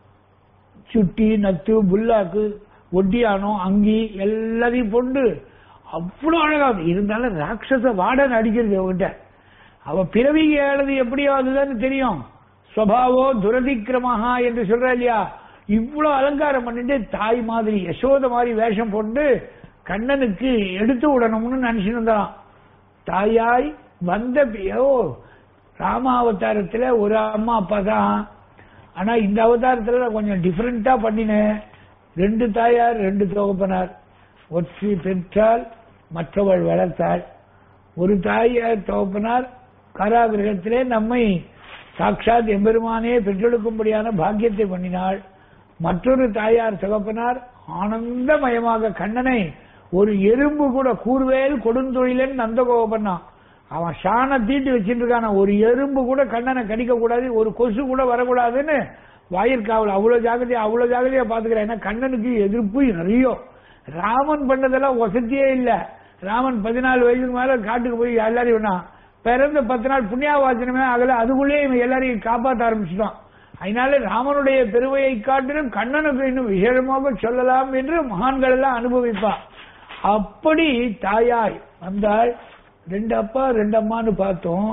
சுட்டி நத்து புல்லாக்கு ஒட்டியானம் அங்கி எல்லாத்தையும் போட்டு அவ்வளவு அழகா இருக்கு. இருந்தாலும் ராட்சச வாடன் அடிக்கிறது அவகிட்ட அவ பிறவி ஏழது எப்படியோ அதுதான் தெரியும் ஸ்வபாவோ துரதிக்கிரமஹா என்று சொல்ற இல்லையா இவ்வளவு அலங்காரம் பண்ணிட்டு தாய் மாதிரி யசோத மாதிரி வேஷம் போட்டு கண்ணனுக்கு எடுத்து விடணும்னு நினைச்சுட்டு இருந்தான் தாயாய் வந்த பியோ ராமாவதாரத்துல ஒரு அம்மா அப்பா தான் ஆனா இந்த அவதாரத்துல நான் கொஞ்சம் டிஃபரெண்டா பண்ணினேன் ரெண்டு தாயார் ரெண்டு தகப்பனார் ஒற்றி பெற்றால் மற்றவள் வளர்த்தாள் ஒரு தாயார் தகப்பனார் காராகிரகத்திலே நம்மை சாட்சாத் எம்பெருமானே பெற்றெடுக்கும்படியான பாக்கியத்தை பண்ணினாள் மற்றொரு தாயார் தகப்பனார் ஆனந்தமயமாக கண்ணனை ஒரு எறும்பு கூட கூர்வேல் கொடுந்தொழிலன் நந்தகோபன்னான் அவன் ஷானை தீட்டி வச்சிட்டு இருக்கான ஒரு எறும்பு கூட கண்ணனை கடிக்க கூடாது ஒரு கொசு கூட வரக்கூடாதுன்னு வாயிற்காவல் அவ்வளவு ஜாகிரதையா அவ்வளவு ஜாகிரதையா பாத்துக்கிறேன் ஏன்னா கண்ணனுக்கு எதிர்ப்பு நிறைய ராமன் பண்ணதெல்லாம் வசதியே இல்ல ராமன் பதினாலு வயசுக்கு மேல காட்டுக்கு போய் எல்லாரையும் வேணாம் பிறந்த பத்து நாள் புண்ணியாவாசனமே ஆகல அதுக்குள்ளேயே இவன் எல்லாரையும் காப்பாற்ற ஆரம்பிச்சுட்டான் அதனால ராமனுடைய பெருமையை காட்டிலும் கண்ணனுக்கு இன்னும் விசேஷமாக சொல்லலாம் என்று மகான்கள் எல்லாம் அனுபவிப்பா அப்படி தாயாய் வந்தாள் ரெண்டு அப்பா ரெண்டு அம்மான்னு பார்த்தோம்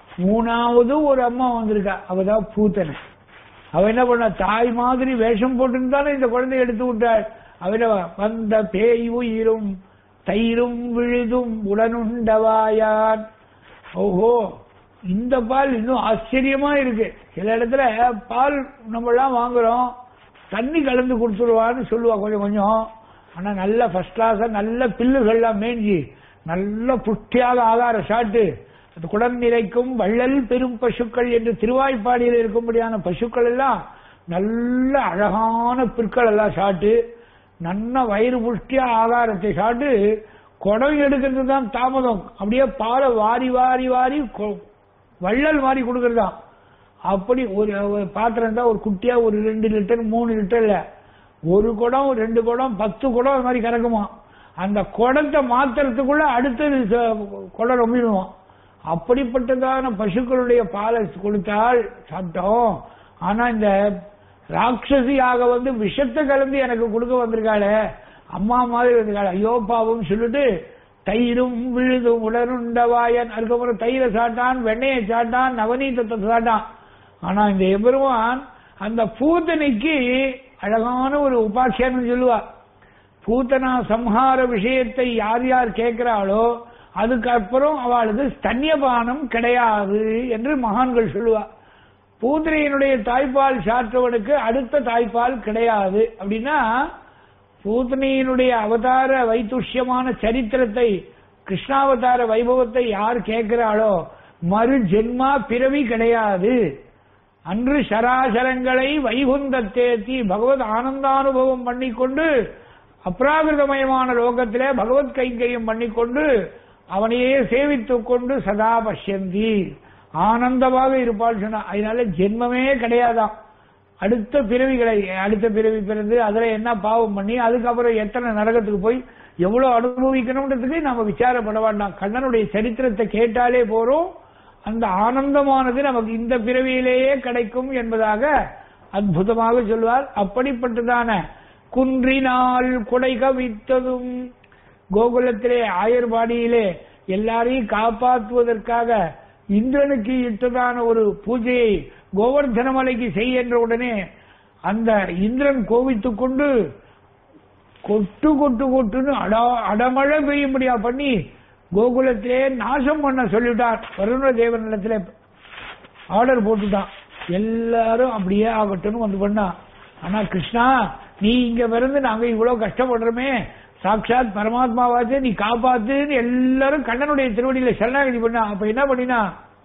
மூணாவது ஒரு அம்மா வந்திருக்கா அவதான் பூத்தனை அவ என்ன பண்ண தாய் மாதிரி வேஷம் போட்டுன்னு தானே இந்த குழந்தைய எடுத்து விட்டாள் அவன வந்த பேய் உயிரும் தயிரும் விழுதும் உடனுண்டவாயான் ஓஹோ இந்த பால் இன்னும் ஆச்சரியமா இருக்கு சில இடத்துல பால் நம்ம எல்லாம் வாங்குறோம் தண்ணி கலந்து கொடுத்துருவான்னு சொல்லுவா கொஞ்சம் கொஞ்சம் ஆனா நல்ல ஃபர்ஸ்ட் கிளாஸா நல்ல பில்லுகள்லாம் மேஞ்சி நல்ல புஷ்டியாக ஆகார சாட்டு அது குடம் நிறைக்கும் வள்ளல் பெரும் பசுக்கள் என்று திருவாய்ப்பாடியில் இருக்கும்படியான பசுக்கள் எல்லாம் நல்ல அழகான பிற்கள் எல்லாம் சாட்டு நல்ல வயிறு புஷ்டியா ஆகாரத்தை சாப்பிட்டு குடம் எடுக்கிறது தான் தாமதம் அப்படியே பாலை வாரி வாரி வாரி கொ- வள்ளல் வாரி கொடுக்கறதாம் அப்படி ஒரு ஒரு பாத்திரம் தான் ஒரு குட்டியா ஒரு ரெண்டு லிட்டர் மூணு லிட்டர் இல்ல ஒரு குடம் ரெண்டு குடம் பத்து குடம் அது மாதிரி கறக்குமா அந்த குடத்தை மாத்துறதுக்குள்ள அடுத்தது ச- குடம் ரொம்பிடுவோம் அப்படிப்பட்டதான பசுக்களுடைய பாலை கொடுத்தால் சாப்பிட்டோம் ஆனா இந்த ராட்சசியாக வந்து விஷத்தை கலந்து எனக்கு கொடுக்க வந்திருக்காளே அம்மா மாதிரி வந்திருக்காள் ஐயோ பாவம் சொல்லிட்டு தயிரும் விழுதும் உடனுண்டவாயன் அதுக்கப்புறம் தயிரை சாட்டான் வெண்ணெயை சாட்டான் நவநீதத்தை சாட்டான் ஆனா இந்த எபெருமான் அந்த பூத்தனைக்கு அழகான ஒரு உபாக்கியானம் சொல்லுவா பூத்தனா சம்ஹார விஷயத்தை யார் யார் கேட்கிறாளோ அதுக்கப்புறம் அவளுக்கு ஸ்தன்யபானம் கிடையாது என்று மகான்கள் சொல்லுவா பூத்தனையினுடைய தாய்ப்பால் சாற்றவனுக்கு அடுத்த தாய்ப்பால் கிடையாது அப்படின்னா பூத்தனையினுடைய அவதார வைத்துஷ்யமான சரித்திரத்தை கிருஷ்ணாவதார வைபவத்தை யார் கேட்கிறாளோ மறு ஜென்மா பிறவி கிடையாது அன்று சராசரங்களை வைகுந்தத்தேத்தி பகவத் ஆனந்தானுபவம் பண்ணிக்கொண்டு அப்ராகிருதமயமான லோகத்திலே பகவத் கைங்கரியம் பண்ணிக்கொண்டு அவனையே சேவித்துக் கொண்டு சதா பஷ்யந்தி ஆனந்தமாக இருப்பாள் சொன்னா அதனால ஜென்மமே கிடையாதாம் அடுத்த பிறவிகளை அடுத்த பிறவி பிறந்து அதுல என்ன பாவம் பண்ணி அதுக்கப்புறம் எத்தனை நரகத்துக்கு போய் எவ்வளவு அனுபவிக்கணும்ன்றதுக்கு நாம விசாரப்பட வேண்டாம் கண்ணனுடைய சரித்திரத்தை கேட்டாலே போறோம் அந்த ஆனந்தமானது நமக்கு இந்த பிறவியிலேயே கிடைக்கும் என்பதாக அற்புதமாக சொல்வார் அப்படிப்பட்டதான குன்றினால் கொடை கவித்ததும் கோகுலத்திலே ஆயர்பாடியிலே எல்லாரையும் காப்பாற்றுவதற்காக இந்திரனுக்கு இட்டதான ஒரு பூஜையை கோவர்தன மலைக்கு செய் என்ற உடனே அந்த இந்திரன் கோவித்துக் கொண்டு கொட்டு கொட்டு கொட்டுன்னு அட அடமழை பெய்யும்படியா பண்ணி கோகுலத்திலே நாசம் பண்ண சொல்லிட்டார் வருண தேவனிடத்திலே ஆர்டர் போட்டுட்டான் எல்லாரும் அப்படியே ஆகட்டும்னு வந்து பண்ணா ஆனா கிருஷ்ணா நீ இங்க பிறந்து நாங்க இவ்வளவு கஷ்டப்படுறோமே சாட்சாத் பரமாத்மாவாச்சு நீ காப்பாத்துன்னு எல்லாரும் கண்ணனுடைய திருவடியில சரணாகதி பண்ணா அப்ப என்ன பண்ணினா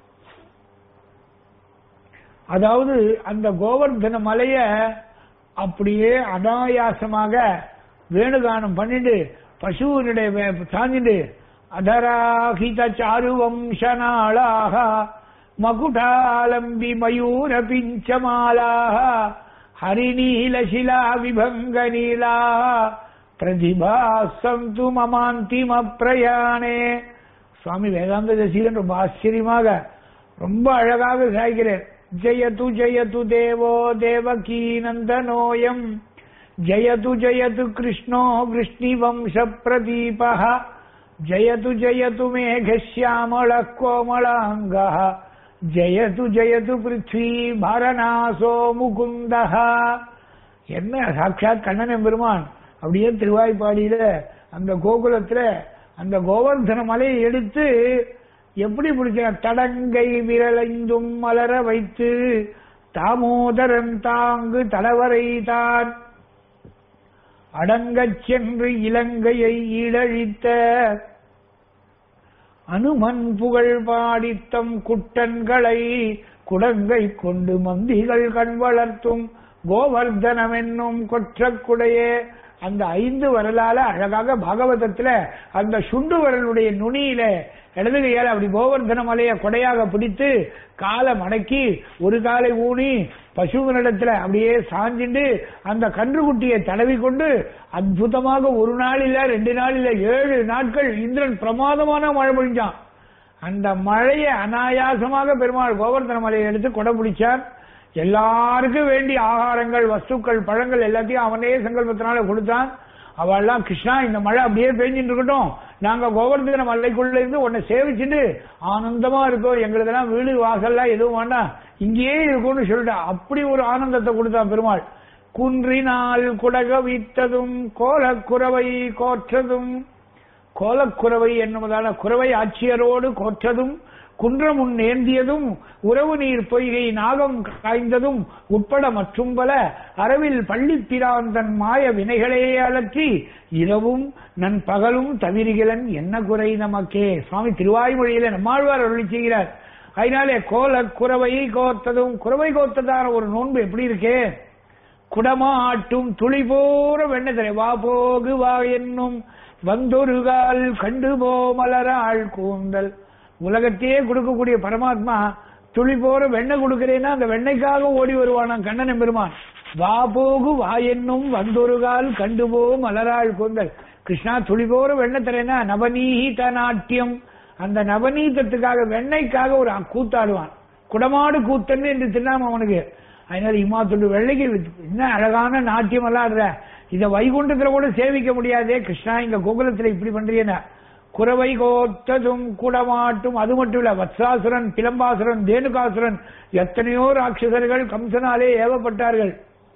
அதாவது அந்த கோவர்தன மலைய அப்படியே அனாயாசமாக வேணுகானம் பண்ணிட்டு பசுவினுடைய வே- சாஞ்சிட்டு அதராகித சாரு வம்சநாளாக மகுடாலம்பி மயூர பிஞ்சமாலாக ஹரிநீலசிலா விபங்க நீலா பிரதிபா சந்து மமாந்திம பிரயாணே சுவாமி வேதாந்த தேசிகன் ரொம்ப ஆச்சரியமாக ரொம்ப அழகாக சாய்கிறார் ஜெயது ஜெயது தேவோ தேவகீ நந்தனோயம் ஜெயது ஜெயது கிருஷ்ணோ விஷ்ணி வம்ச பிரதீப ஜெயது ஜெயது மேகசியாமள கோமளாங்க ஜெயது ஜெயது பிருத்வி பரநாசோ முகுந்த என்ன சாட்சாத் கண்ணன் பெருமான் அப்படியே திருவாய்ப்பாடியில அந்த கோகுலத்துல அந்த கோவர்தன மலையை எடுத்து எப்படி பிடிச்ச தடங்கை விரலைந்தும் மலர வைத்து தாமோதரன் தாங்கு தலைவரை தான் அடங்கச் சென்று இலங்கையை ஈடழித்த அனுமன் புகழ் பாடித்தம் குட்டன்களை குடங்கை கொண்டு மந்திகள் கண் வளர்த்தும் கோவர்தனம் என்னும் கொற்றக்குடையே அந்த ஐந்து வரலால அழகாக பாகவதத்துல அந்த சுண்டு வரலுடைய நுனியில இடது கையால அப்படி கோவர்தன மலையை கொடையாக பிடித்து காலை மடக்கி ஒரு காலை ஊனி பசுவினிடத்துல அப்படியே சாஞ்சிண்டு அந்த கன்றுக்குட்டியை தடவி கொண்டு அற்புதமாக ஒரு நாள் இல்ல ரெண்டு நாள் இல்ல ஏழு நாட்கள் இந்திரன் பிரமாதமான மழை பொழிஞ்சான் அந்த மழையை அனாயாசமாக பெருமாள் கோவர்தன மலையை எடுத்து கொடை பிடிச்சார் எல்லாருக்கும் வேண்டிய ஆகாரங்கள் வஸ்துக்கள் பழங்கள் எல்லாத்தையும் அவனே சங்கல்பத்தினால கொடுத்தான் அவெல்லாம் கிருஷ்ணா இந்த மழை அப்படியே பெஞ்சிட்டு இருக்கட்டும் நாங்க கோவர்தன மலைக்குள்ள இருந்து உன்னை சேவிச்சுட்டு ஆனந்தமா இருக்கோம் எங்களுதெல்லாம் வீடு வாசல்லாம் எதுவும் வேண்டாம் இங்கேயே இருக்கும்னு சொல்லிட்டா அப்படி ஒரு ஆனந்தத்தை கொடுத்தான் பெருமாள் குன்றினால் குடக வீத்ததும் கோலக்குறவை கோற்றதும் கோலக்குறவை என்னுவதான குறவை ஆட்சியரோடு கோற்றதும் குன்றமுன் நேர்ந்தியதும் உறவு நீர் பொய்கை நாகம் காய்ந்ததும் உட்பட மற்றும் பல அரவில் பள்ளிப்பிரான் தன் மாய வினைகளே அலற்றி இரவும் நன் பகலும் தவிரிகளன் என்ன குறை நமக்கே சுவாமி திருவாய்மொழியில நம்மாழ்வார் அருளி செய்கிறார் அதனாலே கோல குறவை கோர்த்ததும் குறவை கோர்த்ததான ஒரு நோன்பு எப்படி இருக்கே குடமாட்டும் துளி போற வெண்ணதிரை வா போகு வா என்னும் வந்தொருகால் கண்டு போ மலராள் கூந்தல் உலகத்தையே கொடுக்கக்கூடிய பரமாத்மா துளி போற வெண்ணெய் கொடுக்கிறேன்னா அந்த வெண்ணெய்க்காக ஓடி வருவானாம் கண்ணன் பெருமான் வா போகு வா என்னும் வந்தொருகால் கண்டு போ மலராள் கூந்தல் கிருஷ்ணா துளி போற வெண்ணெய் தரேனா நவநீத நாட்டியம் அந்த நவநீதத்துக்காக வெண்ணெய்க்காக ஒரு கூத்தாடுவான் குடமாடு கூத்தன்னு என்று திருநாமம் அவனுக்கு அதனால இம்மா துண்டு வெள்ளைக்கு என்ன அழகான நாட்டியம் எல்லாம் ஆடுற இத வைகுண்டத்துல கூட சேவிக்க முடியாதே கிருஷ்ணா இங்க கோகுலத்துல இப்படி பண்றீங்கன்னா குறவை கோத்ததும் குடமாட்டும் அது மட்டும் இல்ல வத்சாசுரன் பிலம்பாசுரன் தேனுகாசுரன் எத்தனையோ ராட்சசர்கள் கம்சனாலே ஏவப்பட்டார்கள்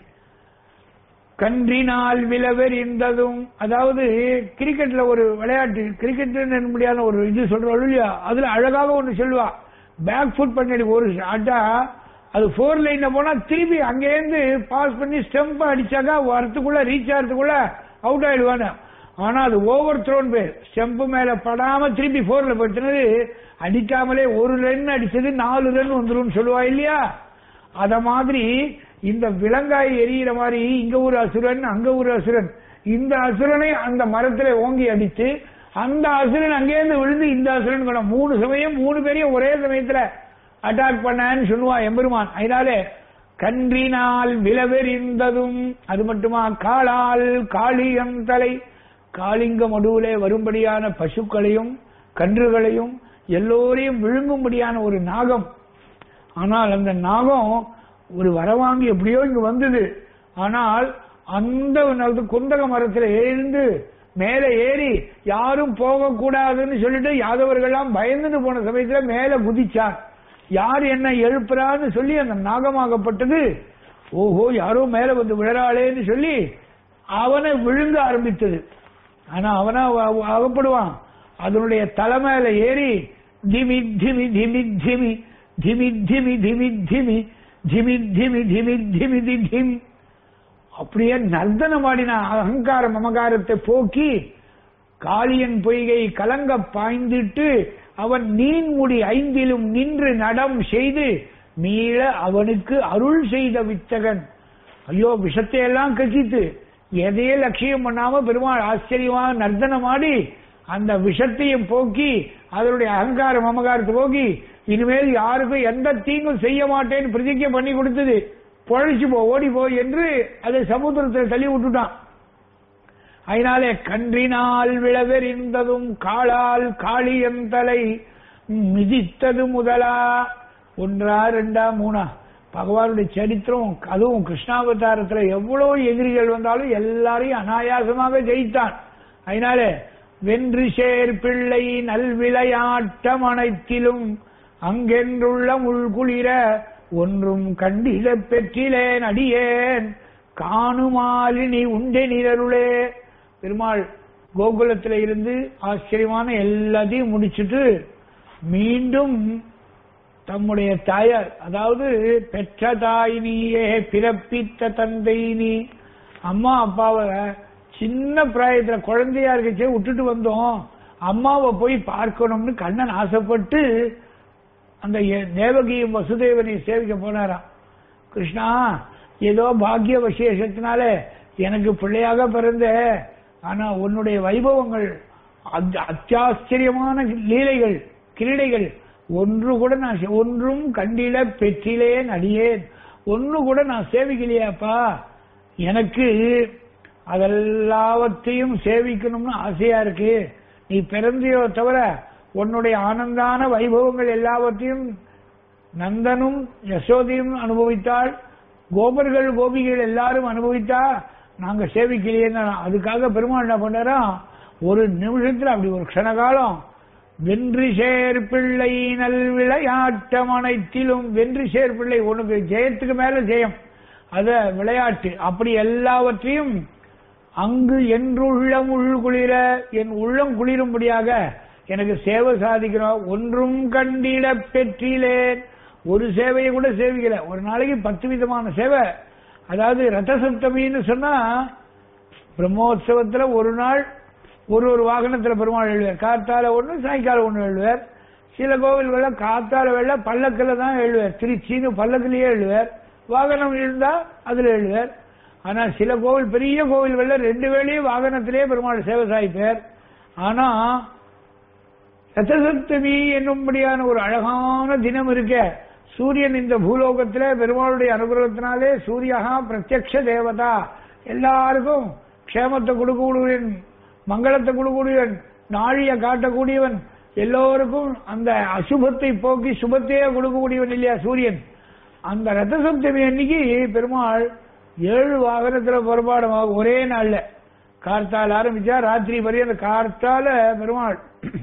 கன்றினால் விலவெறிந்ததும் அதாவது கிரிக்கெட்ல ஒரு விளையாட்டு கிரிக்கெட் முடியாத ஒரு இது சொல்றோம் இல்லையா அதுல அழகாக ஒண்ணு சொல்லுவா பேக் ஃபுட் பண்ணி ஒரு ஷாட்டா அது ஃபோர் லைன்ல போனா திருப்பி அங்கேருந்து பாஸ் பண்ணி ஸ்டெம்ப் அடிச்சாக்கா வரத்துக்குள்ள ரீச் ஆகிறதுக்குள்ள அவுட் ஆயிடுவானு ஆனா அது ஓவர் த்ரோன் பேர் ஸ்டெம்ப் மேல படாம திருப்பி போர்ல போயிடுச்சுனது அடிக்காமலே ஒரு ரன் அடிச்சது நாலு ரன் வந்துரும் சொல்லுவா இல்லையா அத மாதிரி இந்த விலங்காய் எரியிற மாதிரி இங்க ஒரு அசுரன் அங்க ஒரு அசுரன் இந்த அசுரனை அந்த மரத்துல ஓங்கி அடித்து அந்த அசுரன் அங்கேருந்து விழுந்து இந்த அசுரன் கூட மூணு சமயம் மூணு பேரையும் ஒரே சமயத்துல அட்டாக் பண்ணான்னு சொல்லுவான் எம்பெருமான் அதனாலே கன்றினால் விலவெறிந்ததும் அது மட்டுமா காலால் காளியம் தலை காளிங்க மடுவிலே வரும்படியான பசுக்களையும் கன்றுகளையும் எல்லோரையும் விழுங்கும்படியான ஒரு நாகம் ஆனால் அந்த நாகம் ஒரு வரவாங்கி எப்படியோ இங்க வந்தது ஆனால் அந்த குந்தக மரத்தில் எழுந்து மேல ஏறி யாரும் போகக்கூடாதுன்னு சொல்லிட்டு யாதவர்கள்லாம் பயந்துட்டு போன சமயத்துல மேல குதிச்சார் யார் என்ன எழுப்புறான்னு சொல்லி அந்த நாகமாகப்பட்டது ஓஹோ யாரோ மேல வந்து விழறாளேன்னு சொல்லி அவனை விழுங்க ஆரம்பித்தது ஆனா அவனா அகப்படுவான் அதனுடைய தலைமையில ஏறி திமி திமி திமி திமி திமி திமி திமி திமி திமி திமி திமி திமி தி திம் அப்படியே நர்தனம் ஆடின அகங்கார மமகாரத்தை போக்கி காளியன் பொய்கை கலங்க பாய்ந்திட்டு அவன் நீன்முடி ஐந்திலும் நின்று நடம் செய்து மீள அவனுக்கு அருள் செய்த வித்தகன் ஐயோ விஷத்தை எல்லாம் கசித்து எதையே லட்சியம் பண்ணாம பெருமாள் ஆச்சரியமா நர்த்தனமாடி அந்த விஷத்தையும் போக்கி அதனுடைய அகங்கார மமகாரத்தை போக்கி இனிமேல் யாருக்கும் எந்த தீங்கும் செய்ய மாட்டேன்னு பிரதிஜை பண்ணி கொடுத்தது பொழைச்சு போ ஓடி போ என்று அதை சமுத்திரத்தில் தள்ளி விட்டுட்டான் அதனாலே கன்றினால் விளவெறிந்ததும் காளால் காளியன் தலை மிதித்தது முதலா ஒன்றா ரெண்டா மூணா பகவானுடைய சரித்திரம் அதுவும் கிருஷ்ணாவதாரத்துல எவ்வளவு எதிரிகள் வந்தாலும் எல்லாரையும் அனாயாசமாக ஜெயித்தான் அதனாலே வென்று சேர் பிள்ளை நல்விளையாட்டம் அனைத்திலும் அங்கென்றுள்ள முள்குளிர ஒன்றும் கண்டிட பெற்றிலேன் அடியேன் காணுமாலினி உண்டே நிரருளே பெருமாள் கோகுலத்தில் இருந்து ஆச்சரியமான எல்லாத்தையும் முடிச்சுட்டு மீண்டும் தம்முடைய தாயார் அதாவது பெற்ற தாய் நீயே பிறப்பித்த தந்தை நீ அம்மா அப்பாவை சின்ன பிராயத்துல குழந்தையா இருக்கச்சே விட்டுட்டு வந்தோம் அம்மாவை போய் பார்க்கணும்னு கண்ணன் ஆசைப்பட்டு அந்த தேவகியும் வசுதேவனையும் சேவிக்க போனாராம் கிருஷ்ணா ஏதோ பாக்கிய விசேஷத்தினால எனக்கு பிள்ளையாக பிறந்த ஆனா உன்னுடைய வைபவங்கள் அத்தியாச்சரியமான லீலைகள் கிரீடைகள் ஒன்று கூட நான் ஒன்றும் கண்டில பெற்றிலேன் அடியேன் ஒன்று கூட நான் சேவிக்கலையாப்பா எனக்கு அதெல்லாவற்றையும் சேவிக்கணும்னு ஆசையா இருக்கு நீ பிறந்தையோ தவிர உன்னுடைய ஆனந்தான வைபவங்கள் எல்லாவற்றையும் நந்தனும் யசோதையும் அனுபவித்தாள் கோபர்கள் கோபிகள் எல்லாரும் அனுபவித்தா நாங்க சேவிக்கலையே அதுக்காக பெருமாள் என்ன பண்ணாரா ஒரு நிமிஷத்துல அப்படி ஒரு க்ஷணகாலம் வென்று சேர் பிள்ளை நல் விளையாட்டம் அனைத்திலும் வென்று சேர் பிள்ளை உனக்கு ஜெயத்துக்கு மேல ஜெயம் அத விளையாட்டு அப்படி எல்லாவற்றையும் அங்கு என்றுள்ளம் உள் குளிர என் உள்ளம் குளிரும்படியாக எனக்கு சேவை சாதிக்கிறோம் ஒன்றும் கண்டிட பெற்றிலேன் ஒரு சேவையை கூட சேவிக்கல ஒரு நாளைக்கு பத்து விதமான சேவை அதாவது ரத சப்தமின்னு சொன்னா பிரம்மோற்சவத்துல ஒரு நாள் ஒரு ஒரு வாகனத்துல பெருமாள் எழுவார் காத்தால ஒண்ணு சாயங்காலம் ஒண்ணு எழுவார் சில கோவில்கள்ல காத்தால வெள்ள பல்லக்கில் தான் எழுவார் திருச்சின்னு பல்லக்கிலேயே எழுவார் வாகனம் இருந்தா அதுல எழுவார் ஆனா சில கோவில் பெரிய கோவில்கள்ல ரெண்டு வேளையும் வாகனத்திலே பெருமாள் சேவை சாய்ப்பார் ஆனா ரத்தசப்தமி என்னும்படியான ஒரு அழகான தினம் இருக்க சூரியன் இந்த பூலோகத்திலே பெருமாளுடைய அனுகிரகத்தினாலே சூரியகா பிரத்யக்ஷ தேவதா எல்லாருக்கும் க்ஷேமத்தை கொடுக்கக்கூடியவன் மங்களத்தை கொடுக்கக்கூடியவன் நாழிய காட்டக்கூடியவன் எல்லோருக்கும் அந்த அசுபத்தை போக்கி சுபத்தையே கொடுக்கக்கூடியவன் இல்லையா சூரியன் அந்த ரத்த சப்தமி அன்னைக்கு பெருமாள் ஏழு வாகனத்துல புறப்பாடு ஒரே நாள்ல கார்த்தால் ஆரம்பிச்சா ராத்திரி வரையும் அந்த கார்த்தால பெருமாள்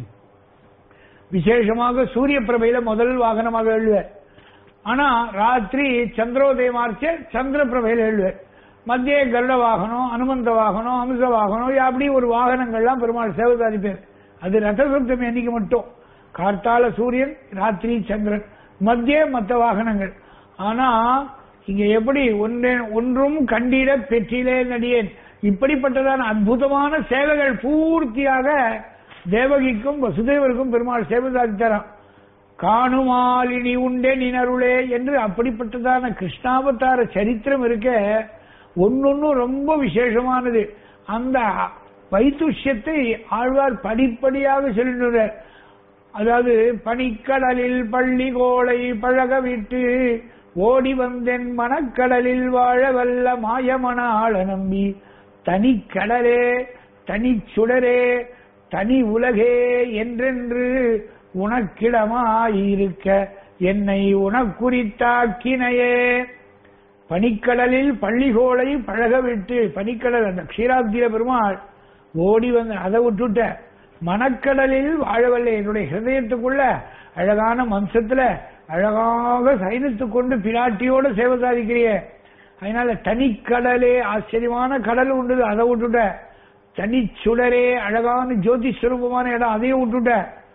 விசேஷமாக சூரிய பிரபையில முதல் வாகனமாக எழுவார் ஆனா ராத்திரி சந்திரோதயமார்ச்ச சந்திர பிரபையில எழுவார் மத்திய கருட வாகனம் அனுமந்த வாகனம் அமிர்த வாகனம் அப்படி ஒரு வாகனங்கள்லாம் பெருமாள் சேவை சாதிப்பார் அது ரத்தசப்தமி அன்னைக்கு மட்டும் கார்த்தால சூரியன் ராத்திரி சந்திரன் மத்திய மற்ற வாகனங்கள் ஆனா இங்க எப்படி ஒன்றே ஒன்றும் கண்டிட பெற்றிலே நடியேன் இப்படிப்பட்டதான அற்புதமான சேவைகள் பூர்த்தியாக தேவகிக்கும் வசுதேவருக்கும் பெருமாள் சேவை சாதித்தாராம் காணுமாலினி உண்டே நினருளே என்று அப்படிப்பட்டதான கிருஷ்ணாவதார சரித்திரம் இருக்க ஒன்னொன்னு ரொம்ப விசேஷமானது அந்த வைத்துஷ்யத்தை ஆழ்வார் படிப்படியாக சொல்லுகிறார் அதாவது பனிக்கடலில் பள்ளி கோளை பழக விட்டு ஓடி வந்தென் மனக்கடலில் வாழ வல்ல மாயமன ஆள நம்பி தனிக்கடலே தனிச்சுடரே தனி உலகே என்றென்று உனக்கிடமாயிருக்க என்னை உனக்குறித்தாக்கினையே பனிக்கடலில் பள்ளிகோளை பழக விட்டு பனிக்கடல் அந்த க்ஷீராப்திய பெருமாள் ஓடி வந்து அதை விட்டுட்ட மனக்கடலில் வாழவல்லை என்னுடைய ஹிருதயத்துக்குள்ள அழகான மம்சத்துல அழகாக சைனித்துக் கொண்டு பிராட்டியோட சேவை சாதிக்கிறிய அதனால தனிக்கடலே ஆச்சரியமான கடல் உண்டு அதை விட்டுட்ட தனி சுடரே அழகான ஜோதி ஸ்வரூபமான இடம் அதையும் விட்டுட்ட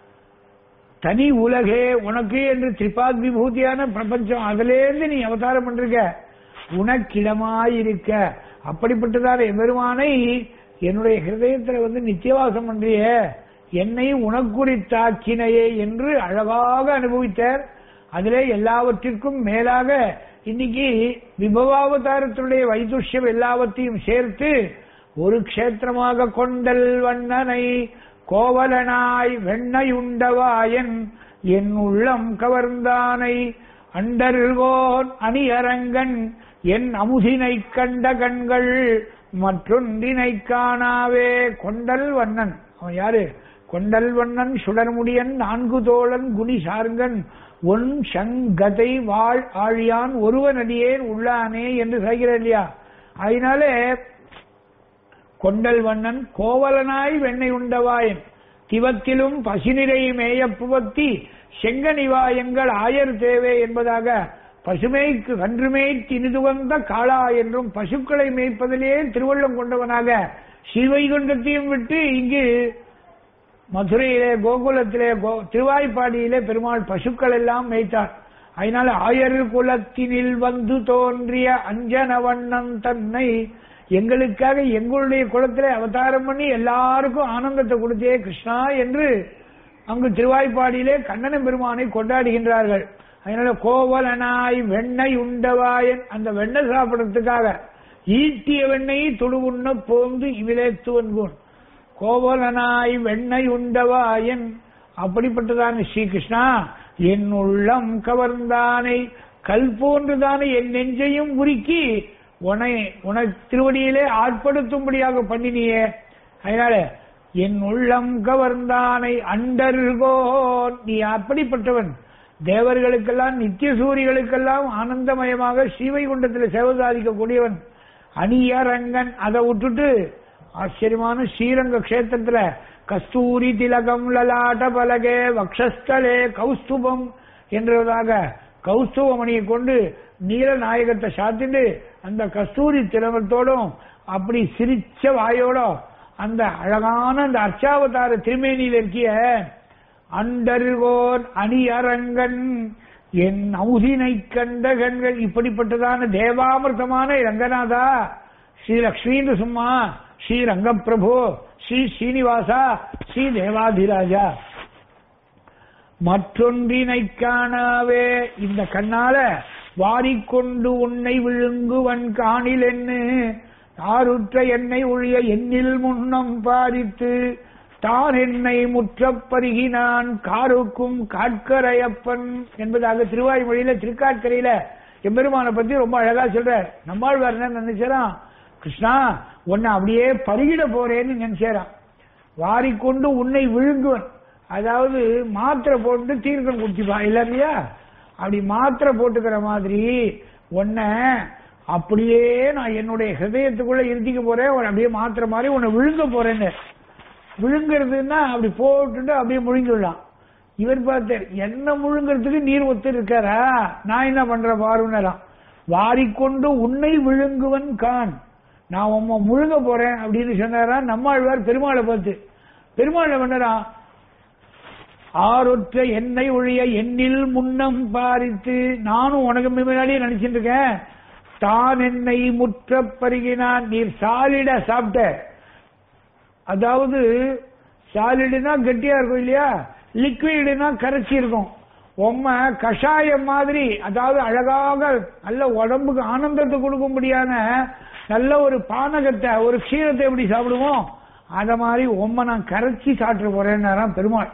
தனி உலகே உனக்கு என்று திரிபாத் விபூதியான பிரபஞ்சம் அதிலேருந்து நீ அவதாரம் பண்றிருக்க உனக்கிடமாயிருக்க அப்படிப்பட்டதான எம்பெருமானை என்னுடைய ஹிருதயத்துல வந்து நித்தியவாசம் பண்றிய என்னை உனக்குறித்தாக்கினையே என்று அழகாக அனுபவித்தார் அதிலே எல்லாவற்றிற்கும் மேலாக இன்னைக்கு விபவாவதாரத்தினுடைய வைதுஷ்யம் எல்லாவற்றையும் சேர்த்து ஒரு க்ஷேத்திரமாக கொண்டல் வண்ணனை கோவலனாய் வெண்ணையுண்டவாயன் என் உள்ளம் கவர்ந்தானை அண்டர்கோன் அணியரங்கன் என் அமுதினை கண்ட கண்கள் மற்றொன்றினை காணாவே கொண்டல் வண்ணன் அவன் யாரு கொண்டல் வண்ணன் சுடர்முடியன் நான்கு தோழன் குனி சார்கன் ஒன் சங்கதை வாழ் ஆழியான் ஒருவனடியேன் உள்ளானே என்று சொல்கிறார் இல்லையா அதனாலே கொண்டல் வண்ணன் கோவலனாய் வெண்ணை உண்டவாயன் திவத்திலும் பசுநிறை மேயப்புவத்தி செங்கனிவாயங்கள் ஆயர் தேவை என்பதாக பசுமைக்கு கன்றுமே தினிதுவந்த காளா என்றும் பசுக்களை மேய்ப்பதிலே திருவள்ளம் கொண்டவனாக ஸ்ரீவைகுண்டத்தையும் விட்டு இங்கு மதுரையிலே கோகுலத்திலே திருவாய்ப்பாடியிலே பெருமாள் பசுக்கள் எல்லாம் மேய்த்தார் அதனால ஆயர் குலத்தினில் வந்து தோன்றிய அஞ்சன வண்ணன் தன்னை எங்களுக்காக எங்களுடைய குலத்திலே அவதாரம் பண்ணி எல்லாருக்கும் ஆனந்தத்தை கொடுத்தே கிருஷ்ணா என்று அங்கு திருவாய்ப்பாடியிலே கண்ணன பெருமானை கொண்டாடுகின்றார்கள் அதனால கோவலனாய் வெண்ணெய் உண்டவாயன் அந்த வெண்ணெய் சாப்பிடறதுக்காக ஈட்டிய வெண்ணெய் துடுவுண்ண போந்து இவிலேத்துவன்போன் கோவலனாய் வெண்ணெய் உண்டவாயன் அப்படிப்பட்டதான ஸ்ரீகிருஷ்ணா என் உள்ளம் கவர்ந்தானை கல் போன்றுதானே என் நெஞ்சையும் உருக்கி உனை உன திருவடியிலே ஆட்படுத்தும்படியாக பண்ணினியே அதனால என் உள்ளம் கவர்ந்தானை அண்டர்கோன் நீ அப்படிப்பட்டவன் தேவர்களுக்கெல்லாம் நித்திய சூரிகளுக்கெல்லாம் ஆனந்தமயமாக ஸ்ரீவைகுண்டத்தில் சேவை சாதிக்கக்கூடியவன் அணியரங்கன் அதை விட்டுட்டு ஆச்சரியமான ஸ்ரீரங்க கஷேத்திரத்துல கஸ்தூரி திலகம் லலாட்ட பலகே வக்ஷஸ்தலே கௌஸ்துபம் என்றதாக கௌஸ்துவமணியை கொண்டு நீலநாயகத்தை சாத்திட்டு அந்த கஸ்தூரி திலகத்தோடும் அப்படி சிரிச்ச வாயோட அந்த அழகான அந்த அர்ச்சாவதார திருமேனியில் இருக்கிய அண்டர்கோன் அணியரங்கன் என் அமுதினை கண்ட கண்கள் இப்படிப்பட்டதான தேவாமிர்தமான ரங்கநாதா ஸ்ரீ லக்ஷ்மீந்து சும்மா ஸ்ரீ ரங்கப்பிரபு ஸ்ரீ ஸ்ரீனிவாசா ஸ்ரீ தேவாதிராஜா மற்றொன்றினை காணாவே இந்த கண்ணால வாரிக்கொண்டு உன்னை விழுங்குவன் காணில் என்ன ஆருற்ற என்னை ஒழிய எண்ணில் முன்னம் பாரித்து தான் என்னை முற்றப் பருகினான் காருக்கும் காட்கரையப்பன் என்பதாக திருவாய்மொழியில திருக்காட்கரையில எம்பெருமானை பத்தி ரொம்ப அழகா சொல்றார் நம்மாழ்வார் என்ன நினைச்சாராம் கிருஷ்ணா உன்னை அப்படியே பருகிட போறேன்னு நினைச்சாராம் வாரிக்கொண்டு உன்னை விழுங்குவன் அதாவது மாத்திரை போட்டு தீர்க்கம் குடிச்சுப்பான் இல்ல இல்லையா அப்படி மாத்திரை போட்டுக்கிற மாதிரி உன்னை அப்படியே நான் என்னுடைய ஹிருதயத்துக்குள்ள இருத்திக்க போறேன் உன்னை அப்படியே மாத்திரை மாதிரி உன்னை விழுங்க போறேன்னு விழுங்குறதுன்னா அப்படி போட்டுட்டு அப்படியே முழுங்கிடலாம் இவர் பார்த்தார் என்ன முழுங்கிறதுக்கு நீர் ஒத்து இருக்காரா நான் என்ன பண்ற பாருன்னலாம் வாரிக்கொண்டு உன்னை விழுங்குவன் கான் நான் உம்மை முழுங்க போறேன் அப்படின்னு சொன்னாரா நம்மாழ்வார் பெருமாளை பார்த்து பெருமாளை பண்ணறான் ஆரொற்ற என்னை ஒழிய எண்ணில் முன்னம் பாரித்து நானும் உனக்கு முன்னாடியே நினைச்சிட்டு இருக்கேன் தான் என்னை முற்ற பருகினான் நீர் சாலிட சாப்பிட்ட அதாவது சாலிடுனா கட்டியா இருக்கும் இல்லையா லிக்விடுனா கரைச்சி இருக்கும் உம்ம கஷாயம் மாதிரி அதாவது அழகாக நல்ல உடம்புக்கு ஆனந்தத்தை கொடுக்கும்படியான நல்ல ஒரு பானகத்தை ஒரு க்ஷீரத்தை எப்படி சாப்பிடுவோம் அத மாதிரி உம்ம நான் கரைச்சி சாப்பிட்டு போறேன்னாராம் பெருமாள்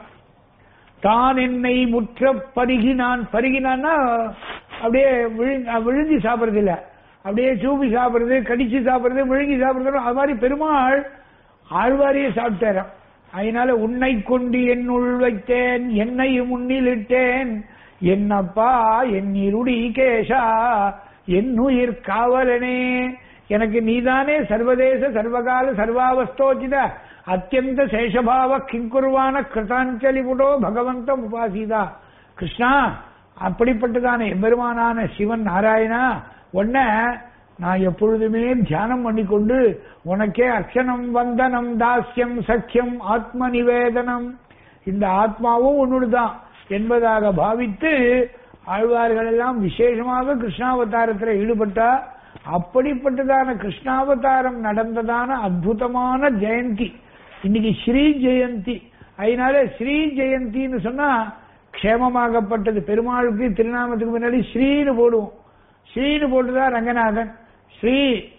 தான் என்னை முற்ற பருகினான் பருகினான்னா அப்படியே விழுங்கி விழுங்கி சாப்பிடுறது இல்ல அப்படியே சூப்பி சாப்பிடுறது கடிச்சு சாப்பிடுறது விழுங்கி சாப்பிடுறது அது மாதிரி பெருமாள் ஆழ்வாரியே சாப்பிட்டாராம் அதனால உன்னை கொண்டு என்னுள் வைத்தேன் என்னையும் முன்னிலிட்டேன் என்னப்பா என் இருடி கேஷா என்னுயிர் காவலனே எனக்கு நீதானே சர்வதேச சர்வகால சர்வாவஸ்தோச்சித அத்தியந்த சேஷபாவ கிங்குருவான கிருதாஞ்சலி புடோ பகவந்தம் உபாசிதா கிருஷ்ணா அப்படிப்பட்டதான எம்பெருமானான சிவன் நாராயணா உன்ன நான் எப்பொழுதுமே தியானம் பண்ணிக்கொண்டு உனக்கே அர்ச்சனம் வந்தனம் தாஸ்யம் சக்கியம் ஆத்ம நிவேதனம் இந்த ஆத்மாவும் உன்னுடுதான் என்பதாக பாவித்து ஆழ்வார்கள் எல்லாம் விசேஷமாக கிருஷ்ணாவதாரத்தில் ஈடுபட்டா அப்படிப்பட்டதான கிருஷ்ணாவதாரம் நடந்ததான அற்புதமான ஜெயந்தி இன்னைக்கு ஸ்ரீ ஜெயந்தி அதனால ஸ்ரீ ஜெயந்தின்னு சொன்னா க்ஷேமமாகப்பட்டது பெருமாளுக்கு திருநாமத்துக்கு முன்னாடி ஸ்ரீன்னு போடுவோம் ஸ்ரீன்னு போட்டுதான் ரங்கநாதன் ஸ்ரீ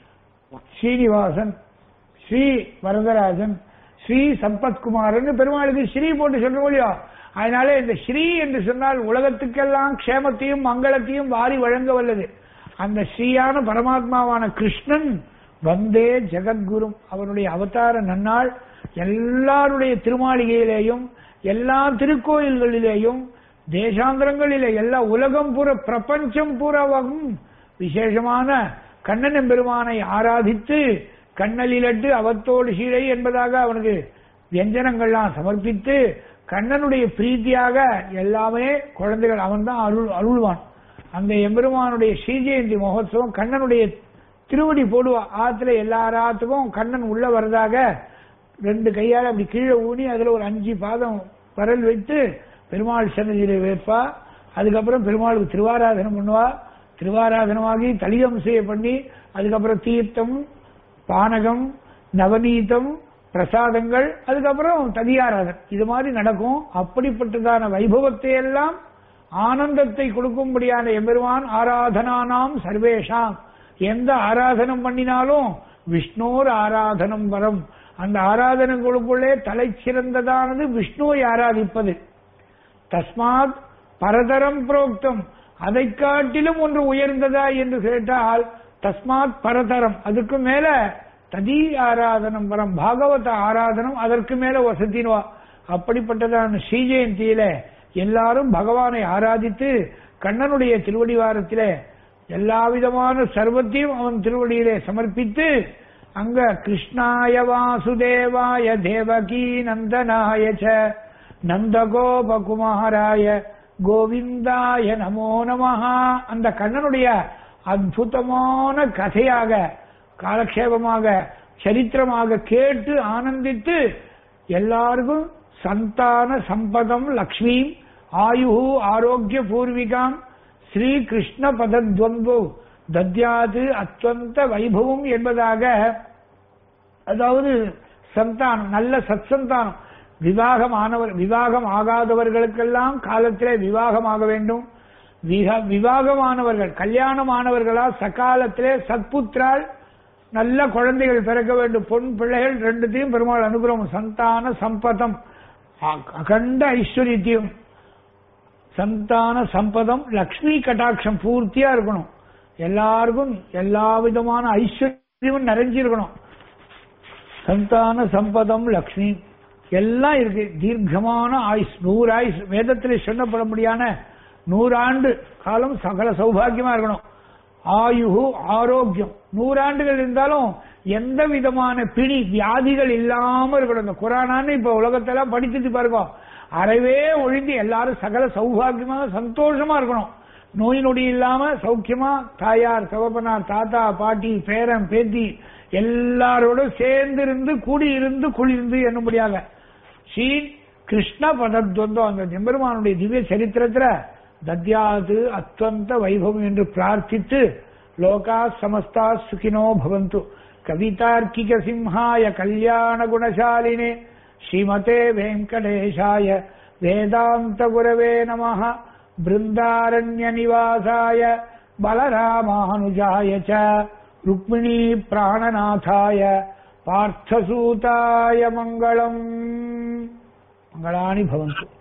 ஸ்ரீனிவாசன் ஸ்ரீ வரதராஜன் ஸ்ரீ சம்பத்குமாரன் பெருமாளுக்கு ஸ்ரீ போட்டு சொல்றோம் இல்லையோ அதனால இந்த ஸ்ரீ என்று சொன்னால் உலகத்துக்கெல்லாம் க்ஷேமத்தையும் மங்களத்தையும் வாரி வழங்க வல்லது அந்த ஸ்ரீயான பரமாத்மாவான கிருஷ்ணன் வந்தே ஜெகத்குரும் அவருடைய அவதார நன்னாள் எல்லாருடைய திருமாளிகையிலேயும் எல்லா திருக்கோயில்களிலேயும் தேசாந்திரங்களிலே எல்லா உலகம் பூரா பிரபஞ்சம் பூராவும் விசேஷமான கண்ணன் பெருமானை ஆராதித்து கண்ணலிலட்டு அவத்தோடு சீரை என்பதாக அவனுக்கு வியஞ்சனங்கள்லாம் சமர்ப்பித்து கண்ணனுடைய பிரீத்தியாக எல்லாமே குழந்தைகள் அவன் தான் அருள் அருள்வான் அந்த எம்பெருமானுடைய ஸ்ரீஜெயந்தி மகோத்சவம் கண்ணனுடைய திருவடி போடுவா ஆத்துல எல்லா ஆத்துக்கும் கண்ணன் உள்ள வரதாக ரெண்டு கையால அப்படி கீழே ஊனி அதுல ஒரு அஞ்சு பாதம் பரல் வைத்து பெருமாள் சன்னதியில வைப்பா அதுக்கப்புறம் பெருமாளுக்கு திருவாராதனம் பண்ணுவா திருவாராதனமாகி தலியம் பண்ணி அதுக்கப்புறம் தீர்த்தம் பானகம் நவநீதம் பிரசாதங்கள் அதுக்கப்புறம் ததியாராதன் இது மாதிரி நடக்கும் அப்படிப்பட்டதான வைபவத்தை எல்லாம் ஆனந்தத்தை கொடுக்கும்படியான எம்பெருமான் ஆராதனானாம் சர்வேஷாம் எந்த ஆராதனம் பண்ணினாலும் விஷ்ணோர் ஆராதனம் வரும் அந்த ஆராதனங்களுக்குள்ளே தலை சிறந்ததானது விஷ்ணுவை ஆராதிப்பது தஸ்மாத் பரதரம் புரோக்தம் அதை காட்டிலும் ஒன்று உயர்ந்ததா என்று கேட்டால் தஸ்மாத் பரதரம் அதுக்கு மேல ததி ஆராதனம் வரம் பாகவத ஆராதனம் அதற்கு மேல வசதினுவா அப்படிப்பட்டதான ஸ்ரீஜெயந்தியில எல்லாரும் பகவானை ஆராதித்து கண்ணனுடைய திருவடிவாரத்திலே எல்லா விதமான சர்வத்தையும் அவன் திருவடியிலே சமர்ப்பித்து அங்க கிருஷ்ணாய வாசுதேவாய தேவகி நந்தனாய ச நந்தகோபகுமாராய கோவிந்தாய நமோ நமஹா அந்த கண்ணனுடைய அற்புதமான கதையாக காலக்ஷேபமாக சரித்திரமாக கேட்டு ஆனந்தித்து எல்லாருக்கும் சந்தான சம்பதம் லக்ஷ்மி ஆயு ஆரோக்கிய பூர்விகாம் ஸ்ரீ கிருஷ்ண பதத்வந்தோ தத்யாது அத்வந்த வைபவம் என்பதாக அதாவது சந்தானம் நல்ல சத்சந்தானம் விவாகம் ஆனவர் விவாகம் ஆகாதவர்களுக்கெல்லாம் காலத்திலே விவாகம் ஆக வேண்டும் விக- விவாகமானவர்கள் கல்யாணமானவர்களா சகாலத்திலே சத்புத்திரால் நல்ல குழந்தைகள் பிறக்க வேண்டும் பொன் பிள்ளைகள் ரெண்டுத்தையும் பெருமாள் அனுகிரகம் சந்தான சம்பதம் அ- அகண்ட ஐஸ்வர்யத்தையும் சந்தான சம்பதம் லக்ஷ்மி கட்டாட்சம் பூர்த்தியா இருக்கணும் எல்லாருக்கும் எல்லா விதமான ஐஸ்வர்யமும் நிறைஞ்சிருக்கணும் சந்தான சம்பதம் லக்ஷ்மி எல்லாம் இருக்கு தீர்க்கமான ஆயுஸ் நூறு ஆயுஸ் வேதத்தில் சொல்லப்பட முடியான நூறாண்டு காலம் சகல சௌபாகியமா இருக்கணும் ஆயுகு ஆரோக்கியம் நூறாண்டுகள் இருந்தாலும் எந்த விதமான பிடி வியாதிகள் இல்லாம இருக்கணும் இந்த குரானான்னு இப்ப உலகத்தெல்லாம் படிச்சுட்டு பாருங்க அறவே ஒழிந்து எல்லாரும் சகல சௌபாகியமா சந்தோஷமா இருக்கணும் நோய் நொடி இல்லாம சௌக்கியமா தாயார் தகப்பனார் தாத்தா பாட்டி பேரன் பேத்தி எல்லாரோட சேர்ந்து இருந்து கூடி இருந்து குளிர்ந்து என்னும்படியாக ஸ்ரீ கிருஷ்ண பதத்வந்தம் அந்த எம்பெருமானுடைய திவ்ய சரித்திரத்துல தத்யாது அத்வந்த வைபவம் என்று பிரார்த்தித்து லோகா சமஸ்தா சுகினோ பவந்து கவிதார்க்கிக சிம்ஹாய கல்யாண குணசாலினே ஸ்ரீமதே வெங்கடேஷாய வேதாந்த குரவே நமः பிருந்தாரண்ய நிவாசாய பலராமானுஜாய ச ருக்மிணி பிராணநாதாய பார்த்தசூதாய மங்களம் மங்களானி பவந்து